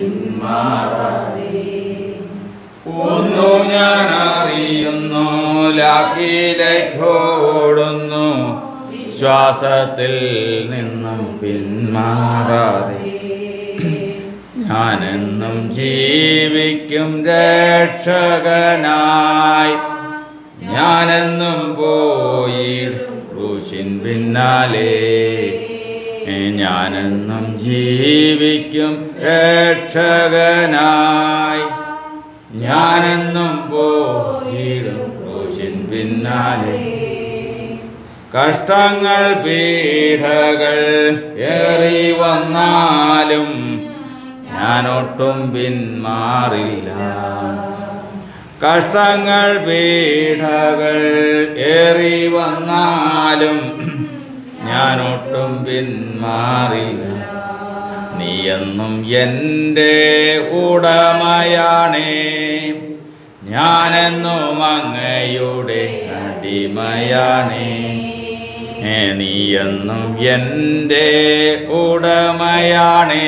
പിന്മാറാതെ ഒന്നു ഞാൻ അറിയുന്നു ലാക്കിലേക്കോടുന്നു വിശ്വാസത്തിൽ നിന്നും പിന്മാറാതെ ഞാനെന്നും ജീവിക്കും രക്ഷകനായി ഞാനെന്നും പോയിടും ക്രൂശിൻ പിന്നാലെ ഞാനെന്നും ജീവിക്കും രക്ഷകനായി ഞാനെന്നും പോയിടും ക്രൂശിൻ പിന്നാലെ കഷ്ടങ്ങൾ പീഠകൾ ഏറി വന്നാലും ഞാനൊട്ടും പിന്മാറില്ല കഷ്ടങ്ങൾ പീഠകൾ ഏറി വന്നാലും ഞാനൊട്ടും പിന്മാറില്ല നീയെന്നും എൻ്റെ ഉടമയാണേ ഞാനെന്നും അങ്ങയുടെ അടിമയാണേ ഏ, നീയെന്നും എൻ്റെ ഉടമയാണേ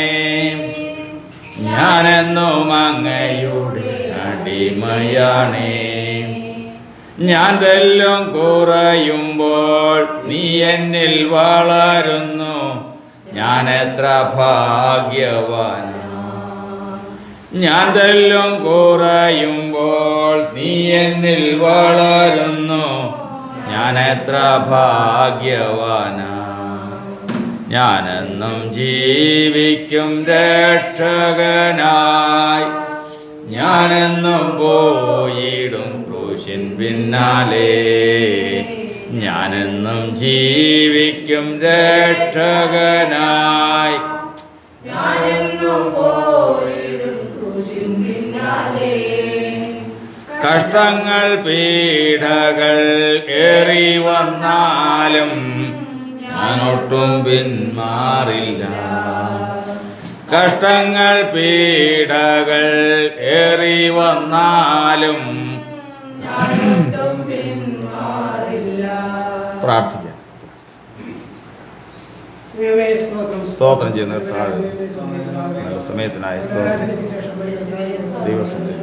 ഞാനെന്നും അങ്ങയുടെ അടിമയാണേ ഞാൻ തെല്ലും കുറയുമ്പോൾ നീ എന്നിൽ വളരുന്നു ഞാൻ എത്ര ഭാഗ്യവാനാ ഞാൻ തെല്ലും കുറയുമ്പോൾ നീ എന്നിൽ വളരുന്നു ഞാൻ എത്ര ഭാഗ്യവാനാ ഞാനെന്നും ജീവിക്കും രക്ഷകനായി ഞാനെന്നും പോയിടും ക്രൂശിൻ പിന്നാലെ ഞാനെന്നും ജീവിക്കും രക്ഷകനായി കഷ്ടങ്ങൾ പീഠകൾ ഏറി വന്നാലും ഞാനൊട്ടും പിന്മാറില്ല കഷ്ടങ്ങൾ പീഠകൾ ഏറി വന്നാലും പ്രാർത്ഥിക്കാം ദൈവമേ, സ്തോത്രം. സ്തോത്രം ചെയ്യുന്ന കർത്താവേ, ദൈവമേ, സ്തോത്രം. നല്ല സമയത്തിനായി സ്തോത്രം ആരാധനയ്ക്ക് ശേഷം പരിശുദ്ധ ദൈവസന്നിധിയിൽ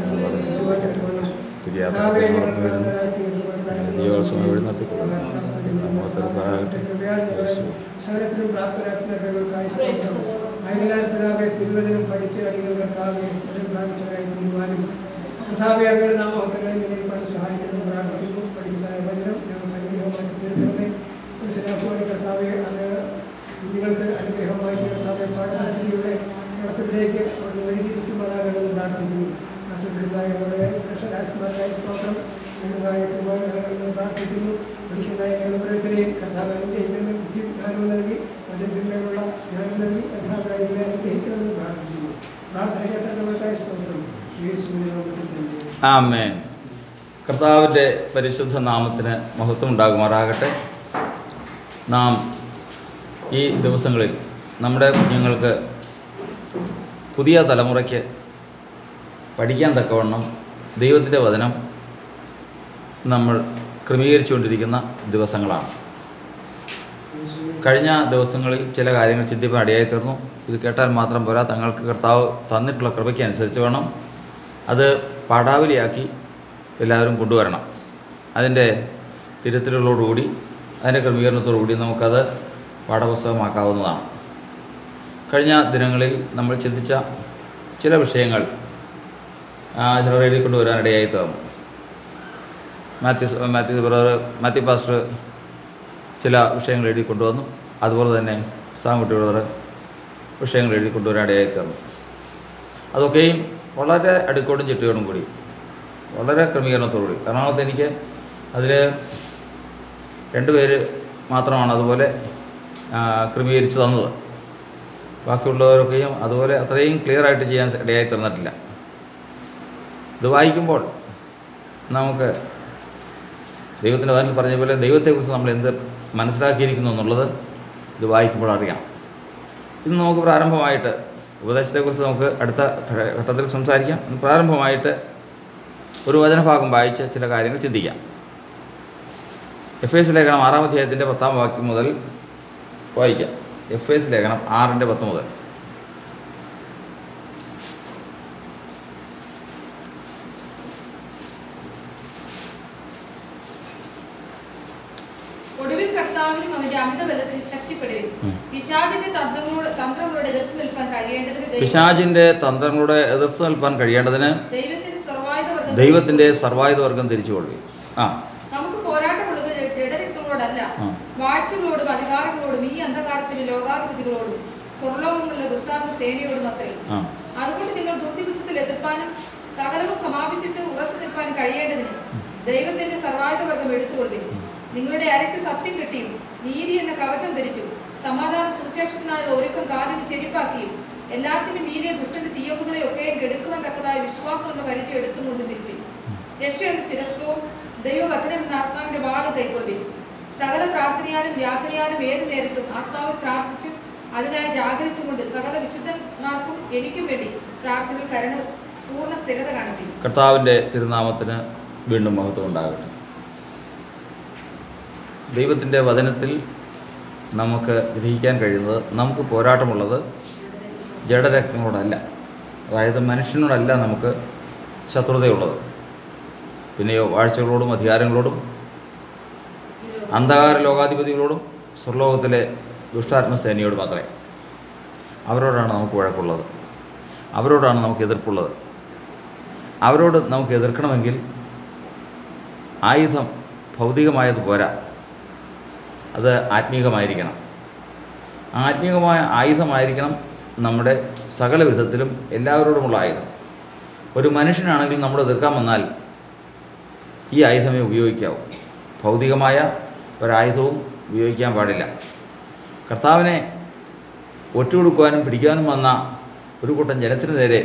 തിരിയാത്ത വളർന്നു വരുന്നു ദൈവോത്സവം വഴി നടത്തിക്കൊള്ളുന്നു നമ്മോത്തര സഹായട്ടെ യേശു സകലത്തിലും പ്രാപ്തരാക്കുന്ന കഴിവുകൾക്കായി സ്തോത്രം. ആയതിനാൽ പിതാവെ തിരുവചനം പഠിച്ച് അടികൾ കർത്താവെ വചനം പ്രാപിച്ചവരായി തീരുമാനം കർത്താവെ അങ്ങയുടെ നാമോത്തരങ്ങളിൽ നിലനിൽപ്പാൻ സഹായിക്കണം പ്രാർത്ഥിക്കുന്നു പഠിച്ചതായ വചനം ഞങ്ങൾ അനുഗ്രഹമാക്കി തീർക്കണമേ മനസ്സിലാക്കുവാൻ കർത്താവെ അത് കുഞ്ഞുങ്ങൾക്ക് അനുഗ്രഹമായി കർത്താവെ പാഠപദ്ധതിയുടെ നടത്തിപ്പിലേക്ക് അവർ വഴിതിരിക്കുമ്പോഴാകണമെന്ന് പ്രാർത്ഥിക്കുന്നു ആസ്വദിക്കുന്നതായ ഞങ്ങളുടെ രാജ്കുമാരായ സ്തോത്രം എന്നതായ കുമാരങ്ങൾ പ്രാർത്ഥിക്കുന്നു പഠിക്കുന്നതായ ഞങ്ങൾ ഓരോരുത്തരെയും കർത്താവ് അനുഗ്രഹിക്കുന്ന ബുദ്ധി ജ്ഞാനവും നൽകി വചനത്തിന്മേലുള്ള ജ്ഞാനം നൽകി കർത്താവ് അതിനെ അനുഗ്രഹിക്കണമെന്ന് പ്രാർത്ഥിക്കുന്നു പ്രാർത്ഥന കേട്ട നമ്മൾക്കായ സ്തോത്രം യേശുവിനെ നാമത്തിൽ തന്നെ ആമേൻ കർത്താവിൻ്റെ പരിശുദ്ധ നാമത്തിന് മഹത്വം ഉണ്ടാകുമാറാകട്ടെ നാം ഈ ദിവസങ്ങളിൽ നമ്മുടെ കുഞ്ഞുങ്ങൾക്ക് പുതിയ തലമുറയ്ക്ക് പഠിക്കാൻ തക്കവണ്ണം ദൈവത്തിൻ്റെ വചനം നമ്മൾ ക്രമീകരിച്ചുകൊണ്ടിരിക്കുന്ന ദിവസങ്ങളാണ് കഴിഞ്ഞ ദിവസങ്ങളിൽ ചില കാര്യങ്ങൾ ചിന്തിപ്പാൻ ഇടയായി തീർന്നു ഇത് കേട്ടാൽ മാത്രം പോരാ തങ്ങൾക്ക് കർത്താവ് തന്നിട്ടുള്ള കൃപയ്ക്ക് അനുസരിച്ച് വേണം അത് പാഠാവലിയാക്കി എല്ലാവരും കൊണ്ടുവരണം അതിൻ്റെ തിരുത്തലുകളോടുകൂടി അതിൻ്റെ ക്രമീകരണത്തോടുകൂടി നമുക്കത് പാഠപുസ്തകമാക്കാവുന്നതാണ് കഴിഞ്ഞ ദിനങ്ങളിൽ നമ്മൾ ചിന്തിച്ച ചില വിഷയങ്ങൾ ആ, ചിലർ എഴുതി കൊണ്ടുവരാൻ ഇടയായി തീർന്നു Mathews Mathew brother Mathew pastor ചില വിഷയങ്ങൾ എഴുതി കൊണ്ടുവന്നു അതുപോലെ തന്നെ സാങ്കുട്ടി ബ്രദർ വിഷയങ്ങൾ എഴുതി കൊണ്ടുവരാൻ ഇടയായി തീർന്നു അതൊക്കെയും വളരെ അടുക്കോടും ചിട്ടയോടും കൂടി വളരെ ക്രമീകരണത്തോടുകൂടി എറണാകുളത്ത് എനിക്ക് അതിൽ രണ്ട് പേര് മാത്രമാണ് അതുപോലെ ആ, ക്രമീകരിച്ച് തന്നത് ബാക്കിയുള്ളവരൊക്കെയും അതുപോലെ അത്രയും ക്ലിയർ ആയിട്ട് ചെയ്യാൻ ഇടയായി തീർന്നിട്ടില്ല ഇത് വായിക്കുമ്പോൾ നമുക്ക് ദൈവത്തിൻ്റെ വാനിൽ പറഞ്ഞ പോലെ ദൈവത്തെക്കുറിച്ച് നമ്മൾ എന്ത് മനസ്സിലാക്കിയിരിക്കുന്നു എന്നുള്ളത് ഇത് വായിക്കുമ്പോൾ അറിയാം ഇന്ന് നമുക്ക് പ്രാരംഭമായിട്ട് ഉപദേശത്തെക്കുറിച്ച് നമുക്ക് അടുത്ത ഘ- ഘട്ടത്തിൽ സംസാരിക്കാം ഇന്ന് പ്രാരംഭമായിട്ട് ഒരു വചനഭാഗം വായിച്ച് ചില കാര്യങ്ങൾ ചിന്തിക്കാം എഫ് എസ് ലേഖനം ആറാം അധ്യായത്തിൻ്റെ പത്താം വാക്യം മുതൽ വായിക്കാം എഫ് എസ് ലേഖനം ആറിൻ്റെ പത്ത് മുതൽ കർത്താവിനും അവന്റെ അമിത ബലത്തിന് ശക്തിപ്പെടുവിൻ ഉം. പിശാചിന്റെ തന്ത്രങ്ങളോട് തന്ത്രങ്ങളോട് എതിർത്ത് നിൽക്കാൻ കഴിയേണ്ടതിന് ദൈവം- പിശാചിൻ്റെ തന്ത്രങ്ങളുടെ എതിർത്ത് നിൽപ്പാൻ കഴിയേണ്ടതിന് ദൈവത്തിന്റെ സർവായുധ വർഗ്ഗം ദൈവത്തിൻ്റെ സർവായുധ വർഗം തിരിച്ചു കൊള്ളുകയും ആ നമുക്ക് പോരാട്ടമുള്ളത് ജഡരക്തങ്ങളോടല്ല ആ. വാഴ്ചകളോടും അധികാരങ്ങളോടും ഈ അന്ധകാരത്തിലെ ലോകാധിപതികളോടും സ്വർലോകങ്ങളിലെ ദുഷ്ടാത്മ സേനയോടും അത്രേ ആ അതുകൊണ്ട് നിങ്ങൾ ദുർദിവസത്തിൽ എതിർപ്പാനും സകലവും സമാപിച്ചിട്ട് ഉറച്ചു നിൽപ്പാനും കഴിയേണ്ടതിന് ദൈവത്തിന്റെ സർവായുധ വർഗം എടുത്തുകൊള്ളുവിൻ നിങ്ങളുടെ അരയ്ക്ക് സത്യം കിട്ടിയും നീതി എന്ന കവചം ധരിച്ചു സമാധാന സുവിശേഷത്തിനായുള്ള ഒരുക്കം കാലിന് ചെരുപ്പാക്കിയും എല്ലാത്തിനും മീതെ ദുഷ്ടന്റെ തീയമ്പുകളെ ഒക്കെയും കെടുക്കുവാൻ തക്കതായ വിശ്വാസം എന്ന പരിചയം എടുത്തും കൊണ്ട് നിൽപ്പിൻ രക്ഷ എന്ന ശിരസ്ത്രവും ദൈവവചനം എന്ന ആത്മാവിന്റെ വാളും കൈക്കൊള്ളുവിൻ സകല പ്രാർത്ഥനയാലും യാചനയാലും ഏത് നേരത്തും ആത്മാവിൽ പ്രാർത്ഥിച്ചും അതിനായി ജാഗരിച്ചുകൊണ്ട് സകല വിശുദ്ധന്മാർക്കും എനിക്കും വേണ്ടി പ്രാർത്ഥന കരുണ പൂർണ്ണ സ്ഥിരത കാണിപ്പിക്കും കർത്താവിൻ്റെ തിരുനാമത്തിന് വീണ്ടും മഹത്വം ഉണ്ടാകട്ടെ ദൈവത്തിൻ്റെ വചനത്തിൽ നമുക്ക് ഗ്രഹിക്കാൻ കഴിയുന്നത് നമുക്ക് പോരാട്ടമുള്ളത് ജഡരക്തങ്ങളോടല്ല അതായത് മനുഷ്യനോടല്ല നമുക്ക് ശത്രുതയുള്ളത് പിന്നെയോ വാഴ്ചകളോടും അധികാരങ്ങളോടും അന്ധകാര ലോകാധിപതികളോടും സ്വർലോകത്തിലെ ദുഷ്ടാത്മസേനയോട് മാത്രമേ അവരോടാണ് നമുക്ക് വഴക്കുള്ളത് അവരോടാണ് നമുക്ക് എതിർപ്പുള്ളത് അവരോട് നമുക്ക് എതിർക്കണമെങ്കിൽ ആയുധം ഭൗതികമായത് പോരാ അത് ആത്മീകമായിരിക്കണം ആത്മീകമായ ആയുധമായിരിക്കണം നമ്മുടെ സകല വിധത്തിലും എല്ലാവരോടുമുള്ള ആയുധം ഒരു മനുഷ്യനാണെങ്കിൽ നമ്മൾ എതിർക്കാൻ വന്നാൽ ഈ ആയുധമേ ഉപയോഗിക്കാവൂ ഭൗതികമായ ഒരായുധവും ഉപയോഗിക്കാൻ പാടില്ല കർത്താവിനെ ഒറ്റുകൊടുക്കുവാനും പിടിക്കാനും വന്ന ഒരു കൂട്ടം ജനത്തിന് നേരെ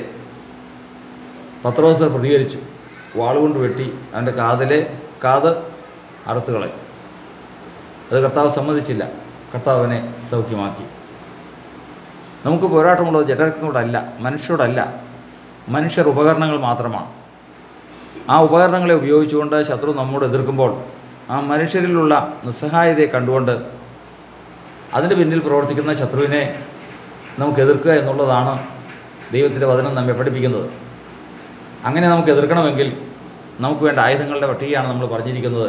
പത്രോസ് പ്രതികരിച്ചു വാളുകൊണ്ട് വെട്ടി അവൻ്റെ കാതിലെ കാത് അറുത്ത് കളഞ്ഞു അത് കർത്താവ് സമ്മതിച്ചില്ല കർത്താവ് അവനെ സൗഖ്യമാക്കി നമുക്ക് പോരാട്ടമുള്ളത് ജഡരക്തനോടല്ല മനുഷ്യരോടല്ല മനുഷ്യർ ഉപകരണങ്ങൾ മാത്രമാണ് ആ ഉപകരണങ്ങളെ ഉപയോഗിച്ചുകൊണ്ട് ശത്രു നമ്മോട് എതിർക്കുമ്പോൾ ആ മനുഷ്യരിലുള്ള നിസ്സഹായതയെ കണ്ടുകൊണ്ട് അതിൻ്റെ പിന്നിൽ പ്രവർത്തിക്കുന്ന ശത്രുവിനെ നമുക്ക് എതിർക്കുക എന്നുള്ളതാണ് ദൈവത്തിൻ്റെ വചനം നമ്മെ പഠിപ്പിക്കുന്നത് അങ്ങനെ നമുക്ക് എതിർക്കണമെങ്കിൽ നമുക്ക് വേണ്ട ആയുധങ്ങളുടെ പട്ടികയാണ് നമ്മൾ പറഞ്ഞിരിക്കുന്നത്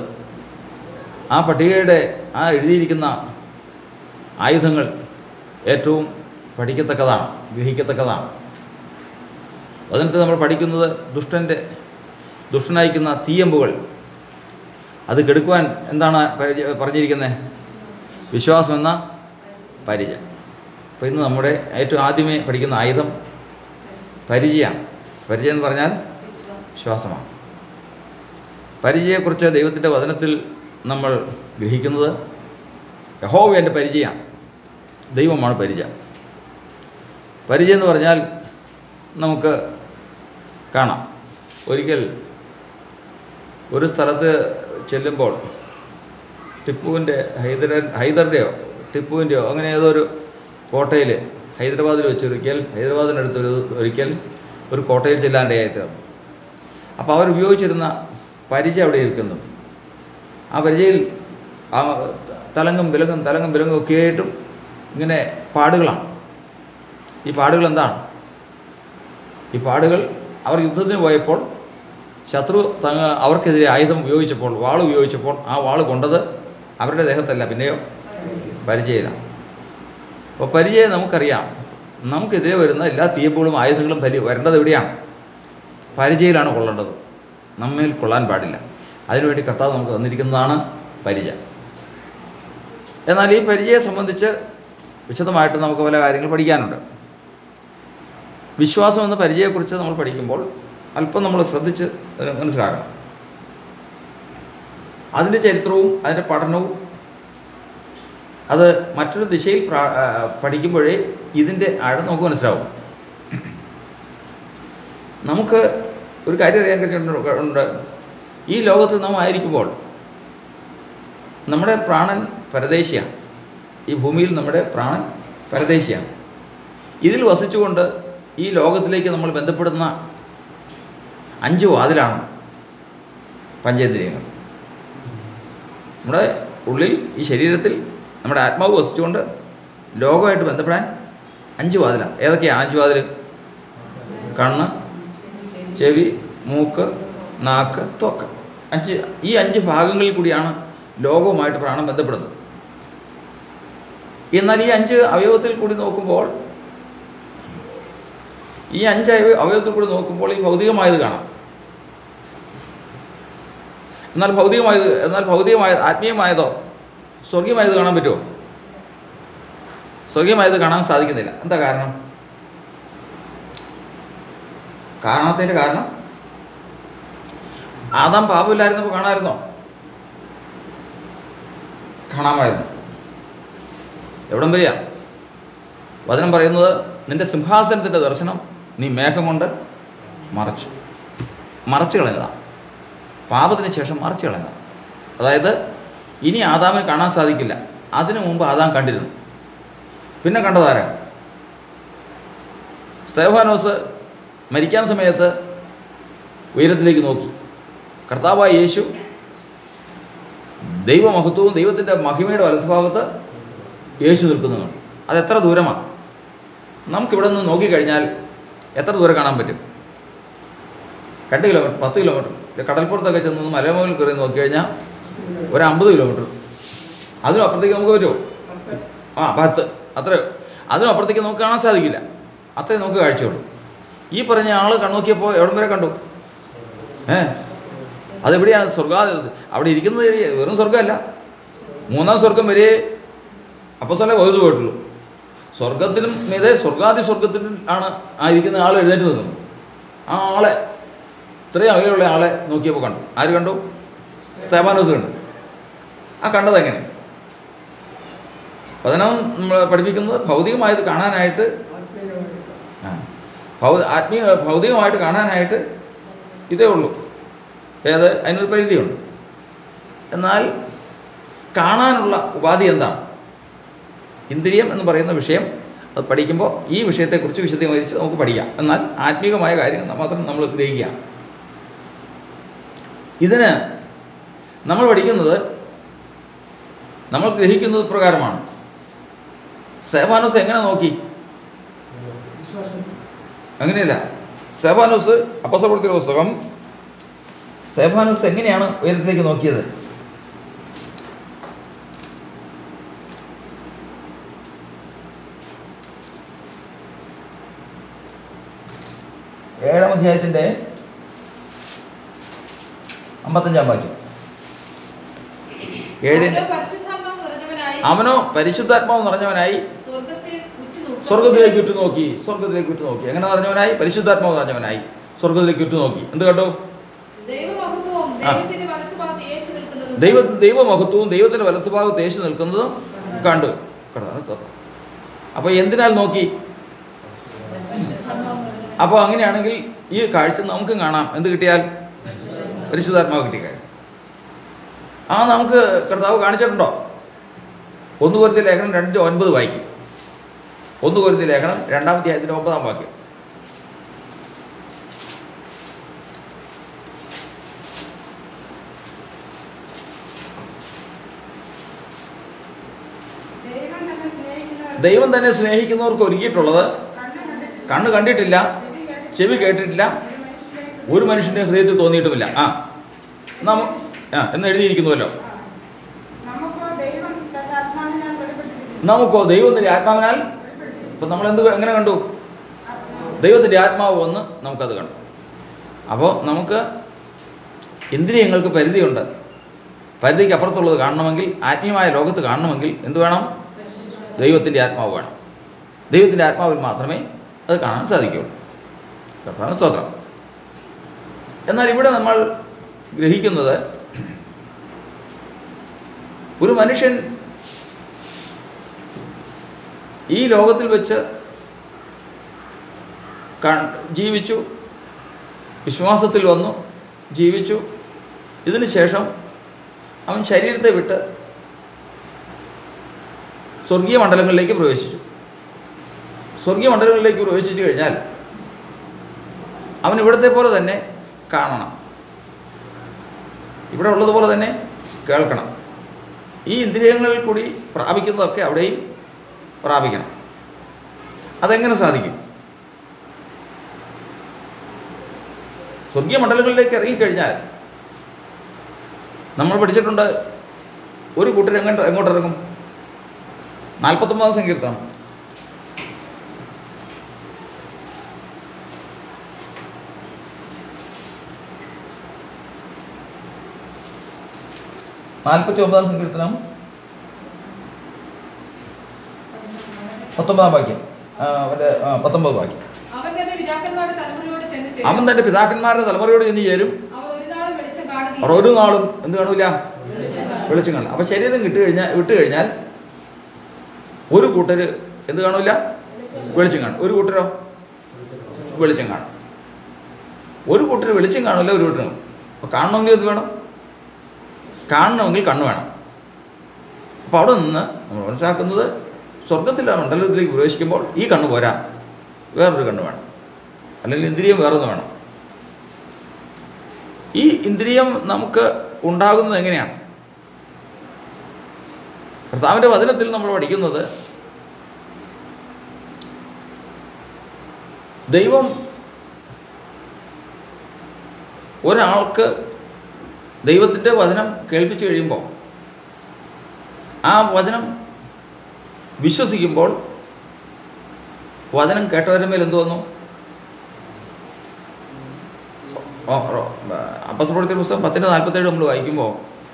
ആ പട്ടികയുടെ ആ എഴുതിയിരിക്കുന്ന ആയുധങ്ങൾ ഏറ്റവും പഠിക്കത്തക്കതാണ് ഗ്രഹിക്കത്തക്കതാണ് വചനത്തിൽ നമ്മൾ പഠിക്കുന്നത് ദുഷ്ടൻ്റെ ദുഷ്ടനയക്കുന്ന തീയമ്പുകൾ അത് കെടുക്കുവാൻ എന്താണ് പരിചയ പറഞ്ഞിരിക്കുന്നത് വിശ്വാസം എന്ന പരിചയം അപ്പോൾ ഇന്ന് നമ്മുടെ ഏറ്റവും ആദ്യമേ പഠിക്കുന്ന ആയുധം പരിചയമാണ് പരിചയം എന്ന് പറഞ്ഞാൽ വിശ്വാസമാണ് പരിചയത്തെക്കുറിച്ച് ദൈവത്തിൻ്റെ വചനത്തിൽ നമ്മൾ ഗ്രഹിക്കുന്നത് യഹോവ എൻ്റെ പരിചയമാണ് ദൈവമാണ് പരിചയം പരിചയം എന്ന് പറഞ്ഞാൽ നമുക്ക് കാണാം ഒരിക്കൽ ഒരു സ്ഥലത്ത് ചെല്ലുമ്പോൾ ടിപ്പുവിൻ്റെ ഹൈദര ഹൈദറുടെയോ ടിപ്പുവിൻ്റെയോ അങ്ങനെ ഏതോ ഒരു കോട്ടയിൽ ഹൈദരാബാദിൽ വെച്ചൊരിക്കൽ ഹൈദരാബാദിനടുത്തൊരു ഒരിക്കൽ ഒരു കോട്ടയിൽ ചെല്ലാനിടയായി തീർന്നു അപ്പോൾ അവർ ഉപയോഗിച്ചിരുന്ന പരിചയം അവിടെ ഇരിക്കുന്നു ആ പരിചയിൽ ആ തലങ്ങും വിലങ്ങും തലങ്ങും വിലങ്ങും ഒക്കെ ആയിട്ടും ഇങ്ങനെ പാടുകളാണ് ഈ പാടുകൾ എന്താണ് ഈ പാടുകൾ അവർ യുദ്ധത്തിന് പോയപ്പോൾ ശത്രു തങ്ങ അവർക്കെതിരെ ആയുധം ഉപയോഗിച്ചപ്പോൾ വാൾ ഉപയോഗിച്ചപ്പോൾ ആ വാൾ കൊണ്ടത് അവരുടെ ദേഹത്തല്ല പിന്നെയോ പരിചയമാണ് അപ്പോൾ പരിചയം നമുക്കറിയാം നമുക്കെതിരെ വരുന്ന എല്ലാ തീയപ്പുകളും ആയുധങ്ങളും പരി വരേണ്ടത് എവിടെയാണ് പരിചയയിലാണ് കൊള്ളേണ്ടത് നമ്മിൽ കൊള്ളാൻ പാടില്ല അതിനുവേണ്ടി കർത്താവ് നമുക്ക് തന്നിരിക്കുന്നതാണ് പരിചയം എന്നാൽ ഈ പരിചയം സംബന്ധിച്ച് വിശദമായിട്ട് നമുക്ക് പല കാര്യങ്ങൾ പഠിക്കാനുണ്ട് വിശ്വാസം എന്ന പരിചയത്തെക്കുറിച്ച് നമ്മൾ പഠിക്കുമ്പോൾ അല്പം നമ്മൾ ശ്രദ്ധിച്ച് അതിനെ മനസ്സിലാക്കണം അതിൻ്റെ ചരിത്രവും അതിൻ്റെ പഠനവും അത് മറ്റൊരു ദിശയിൽ പ്രാ- ആ, പഠിക്കുമ്പോഴേ ഇതിൻ്റെ ആഴം നമുക്ക് മനസ്സിലാവും നമുക്ക് ഒരു കാര്യം അറിയാൻ കഴിഞ്ഞിട്ടുണ്ട് ഈ ലോകത്തിൽ നാം ആയിരിക്കുമ്പോൾ നമ്മുടെ പ്രാണൻ പരദേശിയാണ് ഈ ഭൂമിയിൽ നമ്മുടെ പ്രാണൻ പരദേശിയാണ് ഇതിൽ വസിച്ചുകൊണ്ട് ഈ ലോകത്തിലേക്ക് നമ്മൾ ബന്ധപ്പെടുന്ന അഞ്ച് വാതിലാണ് പഞ്ചേന്ദ്രിയങ്ങൾ നമ്മുടെ ഉള്ളിൽ ഈ ശരീരത്തിൽ നമ്മുടെ ആത്മാവ് വസിച്ചുകൊണ്ട് ലോകമായിട്ട് ബന്ധപ്പെടാൻ അഞ്ച് വാതിലാണ് ഏതൊക്കെയാണ് അഞ്ച് വാതിൽ കണ്ണ് ചെവി മൂക്ക് നാക്ക് ത്വക്ക് അഞ്ച് ഈ അഞ്ച് ഭാഗങ്ങളിൽ കൂടിയാണ് ലോകവുമായിട്ട് പ്രാണം ബന്ധപ്പെടുന്നത് എന്നാൽ ഈ അഞ്ച് അവയവത്തിൽ കൂടി നോക്കുമ്പോൾ ഈ അഞ്ച് അവയ- അവയവത്തിൽ കൂടി നോക്കുമ്പോൾ ഈ ഭൗതികമായത് കാണാം എന്നാൽ ഭൗതികമായത് എന്നാൽ ഭൗതികമായ ആത്മീയമായതോ സ്വർഗീയമായത് കാണാൻ പറ്റുമോ സ്വർഗീയമായത് കാണാൻ സാധിക്കുന്നില്ല എന്താ കാരണം കാണാത്തതിൻ്റെ കാരണം ആദാം പാപമില്ലായിരുന്നപ്പോൾ കാണാമായിരുന്നോ കാണാമായിരുന്നു എവിടം വരിക വചനം പറയുന്നത് നിന്റെ സിംഹാസനത്തിൻ്റെ ദർശനം നീ മേഘം കൊണ്ട് മറച്ചു മറച്ചു കളഞ്ഞതാണ് പാപത്തിന് ശേഷം മറച്ചു കളഞ്ഞതാണ് അതായത് ഇനി ആദാമിന് കാണാൻ സാധിക്കില്ല അതിനു മുമ്പ് ആദാം കണ്ടിരുന്നു പിന്നെ കണ്ടതാരാണ് സ്തേഫാനോസ് മരിക്കാൻ സമയത്ത് ഉയരത്തിലേക്ക് നോക്കി കർത്താവായ യേശു ദൈവമഹത്വവും ദൈവത്തിൻ്റെ മഹിമയുടെ വലതുഭാഗത്ത് യേശു നിൽക്കുന്നു കണ്ടു അതെത്ര ദൂരമാണ് നമുക്കിവിടെ നിന്ന് നോക്കിക്കഴിഞ്ഞാൽ എത്ര ദൂരം കാണാൻ പറ്റും രണ്ട് കിലോമീറ്റർ പത്ത് കിലോമീറ്റർ കടൽപ്പുറത്തൊക്കെ ചെന്ന് മലമുകളിൽ കയറി നോക്കിക്കഴിഞ്ഞാൽ ഒരു അമ്പത് കിലോമീറ്റർ അതിനും അപ്പുറത്തേക്ക് നമുക്ക് പറ്റുമോ ആ പത്ത് അത്രയോ അതിനും അപ്പുറത്തേക്ക് നമുക്ക് കാണാൻ സാധിക്കില്ല അത്രയും നമുക്ക് കാഴ്ചയുള്ളൂ ഈ പറഞ്ഞ ആൾ കണ്ണോക്കിയപ്പോൾ എവിടം വരെ കണ്ടു ഏ അതെവിടെയാണ് സ്വർഗാ അവിടെ ഇരിക്കുന്നത് എവിടെ? വെറും സ്വർഗ്ഗമല്ല മൂന്നാം സ്വർഗം വരെ അപ്പസലെ വകുപ്പ് പോയിട്ടുള്ളൂ സ്വർഗത്തിനും മീതെ സ്വർഗാദി സ്വർഗത്തിനും ആണ് ആ ഇരിക്കുന്ന ആൾ എഴുന്നേറ്റ് നിന്നു ആ ആളെ ഇത്രയും അകലെയുള്ള ആളെ നോക്കിയപ്പോൾ കണ്ടു ആര് കണ്ടു സ്തേവാനോസ് കണ്ടു ആ കണ്ടത് എങ്ങനെ പതനം നമ്മൾ പഠിപ്പിക്കുന്നത് ഭൗതികമായത് കാണാനായിട്ട് ആത്മീയമായിട്ട് ആ ഭൗ ആത്മീയ ഭൗതികമായിട്ട് കാണാനായിട്ട് ഇതേ ഉള്ളൂ ഏത് അതിനൊരു പരിധിയുണ്ട് എന്നാൽ കാണാനുള്ള ഉപാധി എന്താണ് ഇന്ദ്രിയം എന്ന് പറയുന്ന വിഷയം അത് പഠിക്കുമ്പോൾ ഈ വിഷയത്തെക്കുറിച്ച് വിശദീകരിച്ച് നമുക്ക് പഠിക്കാം എന്നാൽ ആത്മീയമായ കാര്യങ്ങൾ മാത്രം നമ്മൾ ഗ്രഹിക്കുക ഇതിന് നമ്മൾ പഠിക്കുന്നത് നമ്മൾ ഗ്രഹിക്കുന്നത് പ്രകാരമാണ് സേവാനോസ് എങ്ങനെ നോക്കി വിശ്വാസം അങ്ങനെയല്ല സ്തേഫാനോസ് അപ്പസപ്രവൃത്തിയുടെ പുസ്തകം സ്തേഫാനോസ് എങ്ങനെയാണ് ഉയരത്തിലേക്ക് നോക്കിയത് ഏഴാം അധ്യായത്തിൻ്റെ അമ്പത്തഞ്ചാം വാക്യം ഏഴിൻ്റെ അവനോ പരിശുദ്ധാത്മാവ് നിറഞ്ഞവനായി അവനോ പരിശുദ്ധാത്മാവ് നിറഞ്ഞവനായി സ്വർഗ്ഗത്തിൽ ഉറ്റുനോക്കി സ്വർഗത്തിലേക്ക് ഉറ്റുനോക്കി സ്വർഗത്തിലേക്ക് ഉറ്റുനോക്കി എങ്ങനെ നിറഞ്ഞവനായി പരിശുദ്ധാത്മാവ് നിറഞ്ഞവനായി സ്വർഗത്തിലേക്ക് ഉറ്റുനോക്കി എന്ത് കണ്ടു ദൈവമഹത്വവും ആ. ദൈവത്തിന്റെ വലത്തുഭാഗത്ത് യേശു നിൽക്കുന്നതും ദൈവ ദൈവമഹത്വവും ദൈവത്തിൻ്റെ വലത്തുഭാഗത്ത് യേശു നിൽക്കുന്നതും കണ്ടു കണ്ടതാണ് സ്തോത്രം അപ്പോൾ എന്തിനാൽ നോക്കി പരിശുദ്ധാത്മാവ് നിറഞ്ഞവനായി. അപ്പോൾ അങ്ങനെയാണെങ്കിൽ ഈ കാഴ്ച നമുക്കും കാണാം എന്ത് കിട്ടിയാൽ പരിശുദ്ധാത്മാവ് കിട്ടിക്കഴിഞ്ഞു ആ നമുക്ക് കർത്താവ് കാണിച്ചിട്ടുണ്ടോ ഒന്ന് കൊരുത്തി ലേഖനം രണ്ട് ഒൻപത് വായിക്കും ഒന്ന് കൊരുത്തി ലേഖനം രണ്ടാം അധ്യായത്തിൻ്റെ ഒമ്പതാം വാക്യം ദൈവം തന്നെ സ്നേഹിക്കുന്നവർ ദൈവം തന്നെ സ്നേഹിക്കുന്നവർക്ക് ഒരുക്കിയിട്ടുള്ളത് കണ്ണ് കണ്ടിട്ടില്ല, കണ്ണ് കണ്ടിട്ടില്ല ചെവി കേട്ടിട്ടില്ല ഒരു മനുഷ്യൻ്റെ ഹൃദയത്തിൽ തോന്നിയിട്ടുമില്ല ആ നമ്മ ആ എന്ന് എഴുതിയിരിക്കുന്നുവല്ലോ നമുക്കോ ദൈവം തന്റെ ആത്മാവിനാൽ വെളിപ്പെട്ടിരിക്കുന്നു നമുക്കോ ദൈവത്തിൻ്റെ ആത്മാവിനാൽ ഇപ്പം നമ്മൾ എന്ത് എങ്ങനെ കണ്ടു ദൈവത്തിൻ്റെ ആത്മാവ് വന്ന് നമുക്കത് കണ്ടു അപ്പോൾ നമുക്ക് ഇന്ദ്രിയങ്ങൾക്ക് പരിധിയുണ്ട് പരിധിക്ക് അപ്പുറത്തുള്ളത് കാണണമെങ്കിൽ ആത്മീയമായ ലോകത്ത് കാണണമെങ്കിൽ എന്ത് വേണം ദൈവത്തിൻ്റെ ആത്മാവ് വേണം ദൈവത്തിൻ്റെ ആത്മാവിൽ മാത്രമേ അത് കാണാൻ സാധിക്കുകയുള്ളൂ കർത്താവിന് സ്തോത്രം എന്നാൽ ഇവിടെ നമ്മൾ ഗ്രഹിക്കുന്നത് ഒരു മനുഷ്യൻ ഈ ലോകത്തിൽ വെച്ച് ക- ജീവിച്ചു വിശ്വാസത്തിൽ വന്നു ജീവിച്ചു ഇതിന് ശേഷം അവൻ ശരീരത്തെ വിട്ട് സ്വർഗീയ മണ്ഡലങ്ങളിലേക്ക് പ്രവേശിച്ചു സ്വർഗീയ മണ്ഡലങ്ങളിലേക്ക് പ്രവേശിച്ചു കഴിഞ്ഞാൽ അവൻ ഇവിടത്തെ പോലെ തന്നെ കാണണം ഇവിടെ ഉള്ളതുപോലെ തന്നെ കേൾക്കണം ഈ ഇന്ദ്രിയങ്ങളിൽ കൂടി പ്രാപിക്കുന്നതൊക്കെ അവിടെയും പ്രാപിക്കണം അതെങ്ങനെ സാധിക്കും സ്വർഗീയ മണ്ഡലങ്ങളിലേക്ക് ഇറങ്ങിക്കഴിഞ്ഞാൽ നമ്മൾ പഠിച്ചിട്ടുണ്ട് ഒരു കൂട്ടർ എങ്ങോട്ട് എങ്ങോട്ട് ഇറങ്ങും നാൽപ്പത്തൊമ്പതാം സങ്കീർത്തനം നാൽപ്പത്തി ഒമ്പതാം സങ്കീർത്തനം പത്തൊമ്പതാം വാക്യം ആ, മറ്റേ ആ, പത്തൊമ്പത് വാക്യം അവൻ തന്റെ പിതാക്കന്മാരുടെ തലമുറയോട് ചെന്ന് ചേരും. അവൻ തൻ്റെ പിതാക്കന്മാരുടെ തലമുറയോട് ചെന്ന് ചേരും അവർ ഒരു നാളും വെളിച്ചം കാണുകയില്ല. അവർ ഒരു നാളും എന്ത് കാണൂല വെളിച്ചം കാണും. വെളിച്ചം കാണില്ല അപ്പോൾ ശരീരം കിട്ടി കഴിഞ്ഞാൽ വിട്ട് കഴിഞ്ഞാൽ ഒരു കൂട്ടർ എന്ത് കാണൂല വെളിച്ചം കാണും ഒരു കൂട്ടരോ വെളിച്ചം കാണും ഒരു കൂട്ടർ വെളിച്ചം കാണില്ല ഒരു കൂട്ടർ അപ്പോൾ കാണണമെങ്കിൽ എന്ത് വേണം കാണണമെങ്കിൽ കണ്ണ് വേണം അപ്പോൾ അവിടെ നിന്ന് നമ്മൾ മനസ്സിലാക്കുന്നത് സ്വർഗത്തിലെ മണ്ഡലത്തിലേക്ക് പ്രവേശിക്കുമ്പോൾ ഈ കണ്ണ് പോരാ വേറൊരു കണ്ണ് വേണം അല്ലെങ്കിൽ ഇന്ദ്രിയം വേറൊന്ന് വേണം ഈ ഇന്ദ്രിയം നമുക്ക് ഉണ്ടാകുന്നത് എങ്ങനെയാണ് കർത്താവിൻ്റെ വചനത്തിൽ നമ്മൾ പഠിക്കുന്നത് ദൈവം ഒരാൾക്ക് ദൈവത്തിൻ്റെ വചനം കേൾപ്പിച്ചു കഴിയുമ്പോൾ ആ വചനം വിശ്വസിക്കുമ്പോൾ വചനം കേട്ടവരുടെ മേൽ എന്ത് വന്നു അപ്പസ്പ്രവൃത്തി പുസ്തകം പത്തിൻ്റെ നാൽപ്പത്തേഴ് നമ്മൾ വായിക്കുമ്പോൾ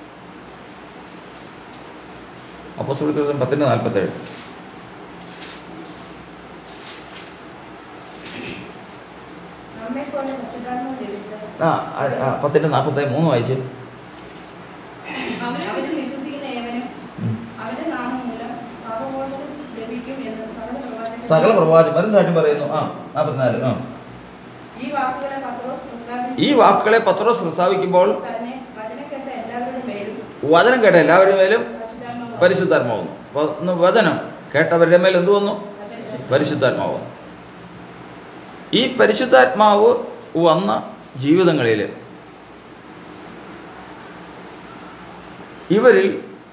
അപ്പസ്പ്രവൃത്തി പുസ്തകം പത്തിൻ്റെ നാൽപ്പത്തേഴ് നമ്മെപ്പോലെ പരിശുദ്ധാത്മാവ് ലഭിച്ച ആ ആ, ആ, പത്തിൻ്റെ നാൽപ്പത്തേഴ് മൂന്ന് വായിച്ച് അവനെ അവന് വിശ്വസിക്കുന്ന ഏവനും ഉം. അവന്റെ നാമം മൂലം പാപമോചനം ലഭിക്കും എന്ന് സകല പ്രവാചകരും സകല പ്രവാചകന്മാരും സാക്ഷ്യം പറയുന്നു ആ നാൽപ്പത്തിനാല് ആ ഈ വാക്കുകളെ പത്രോസ് പ്രസ്താവിച്ചു ഈ വാക്കുകളെ പത്രോസ് പ്രസ്താവിക്കുമ്പോൾ തന്നെ വചനം കേട്ട എല്ലാവരുടെ മേലും വചനം കേട്ട എല്ലാവരുടെ മേലും പരിശുദ്ധാത്മാവ് പരിശുദ്ധാത്മാവുന്നു അപ്പോൾ ഒന്ന് വചനം കേട്ടവരുടെ മേൽ എന്ത് വന്നു പരിശുദ്ധ- പരിശുദ്ധാത്മാവ് ഈ പരിശുദ്ധാത്മാവ് വന്ന ജീവിതങ്ങളിൽ ഇവരിൽ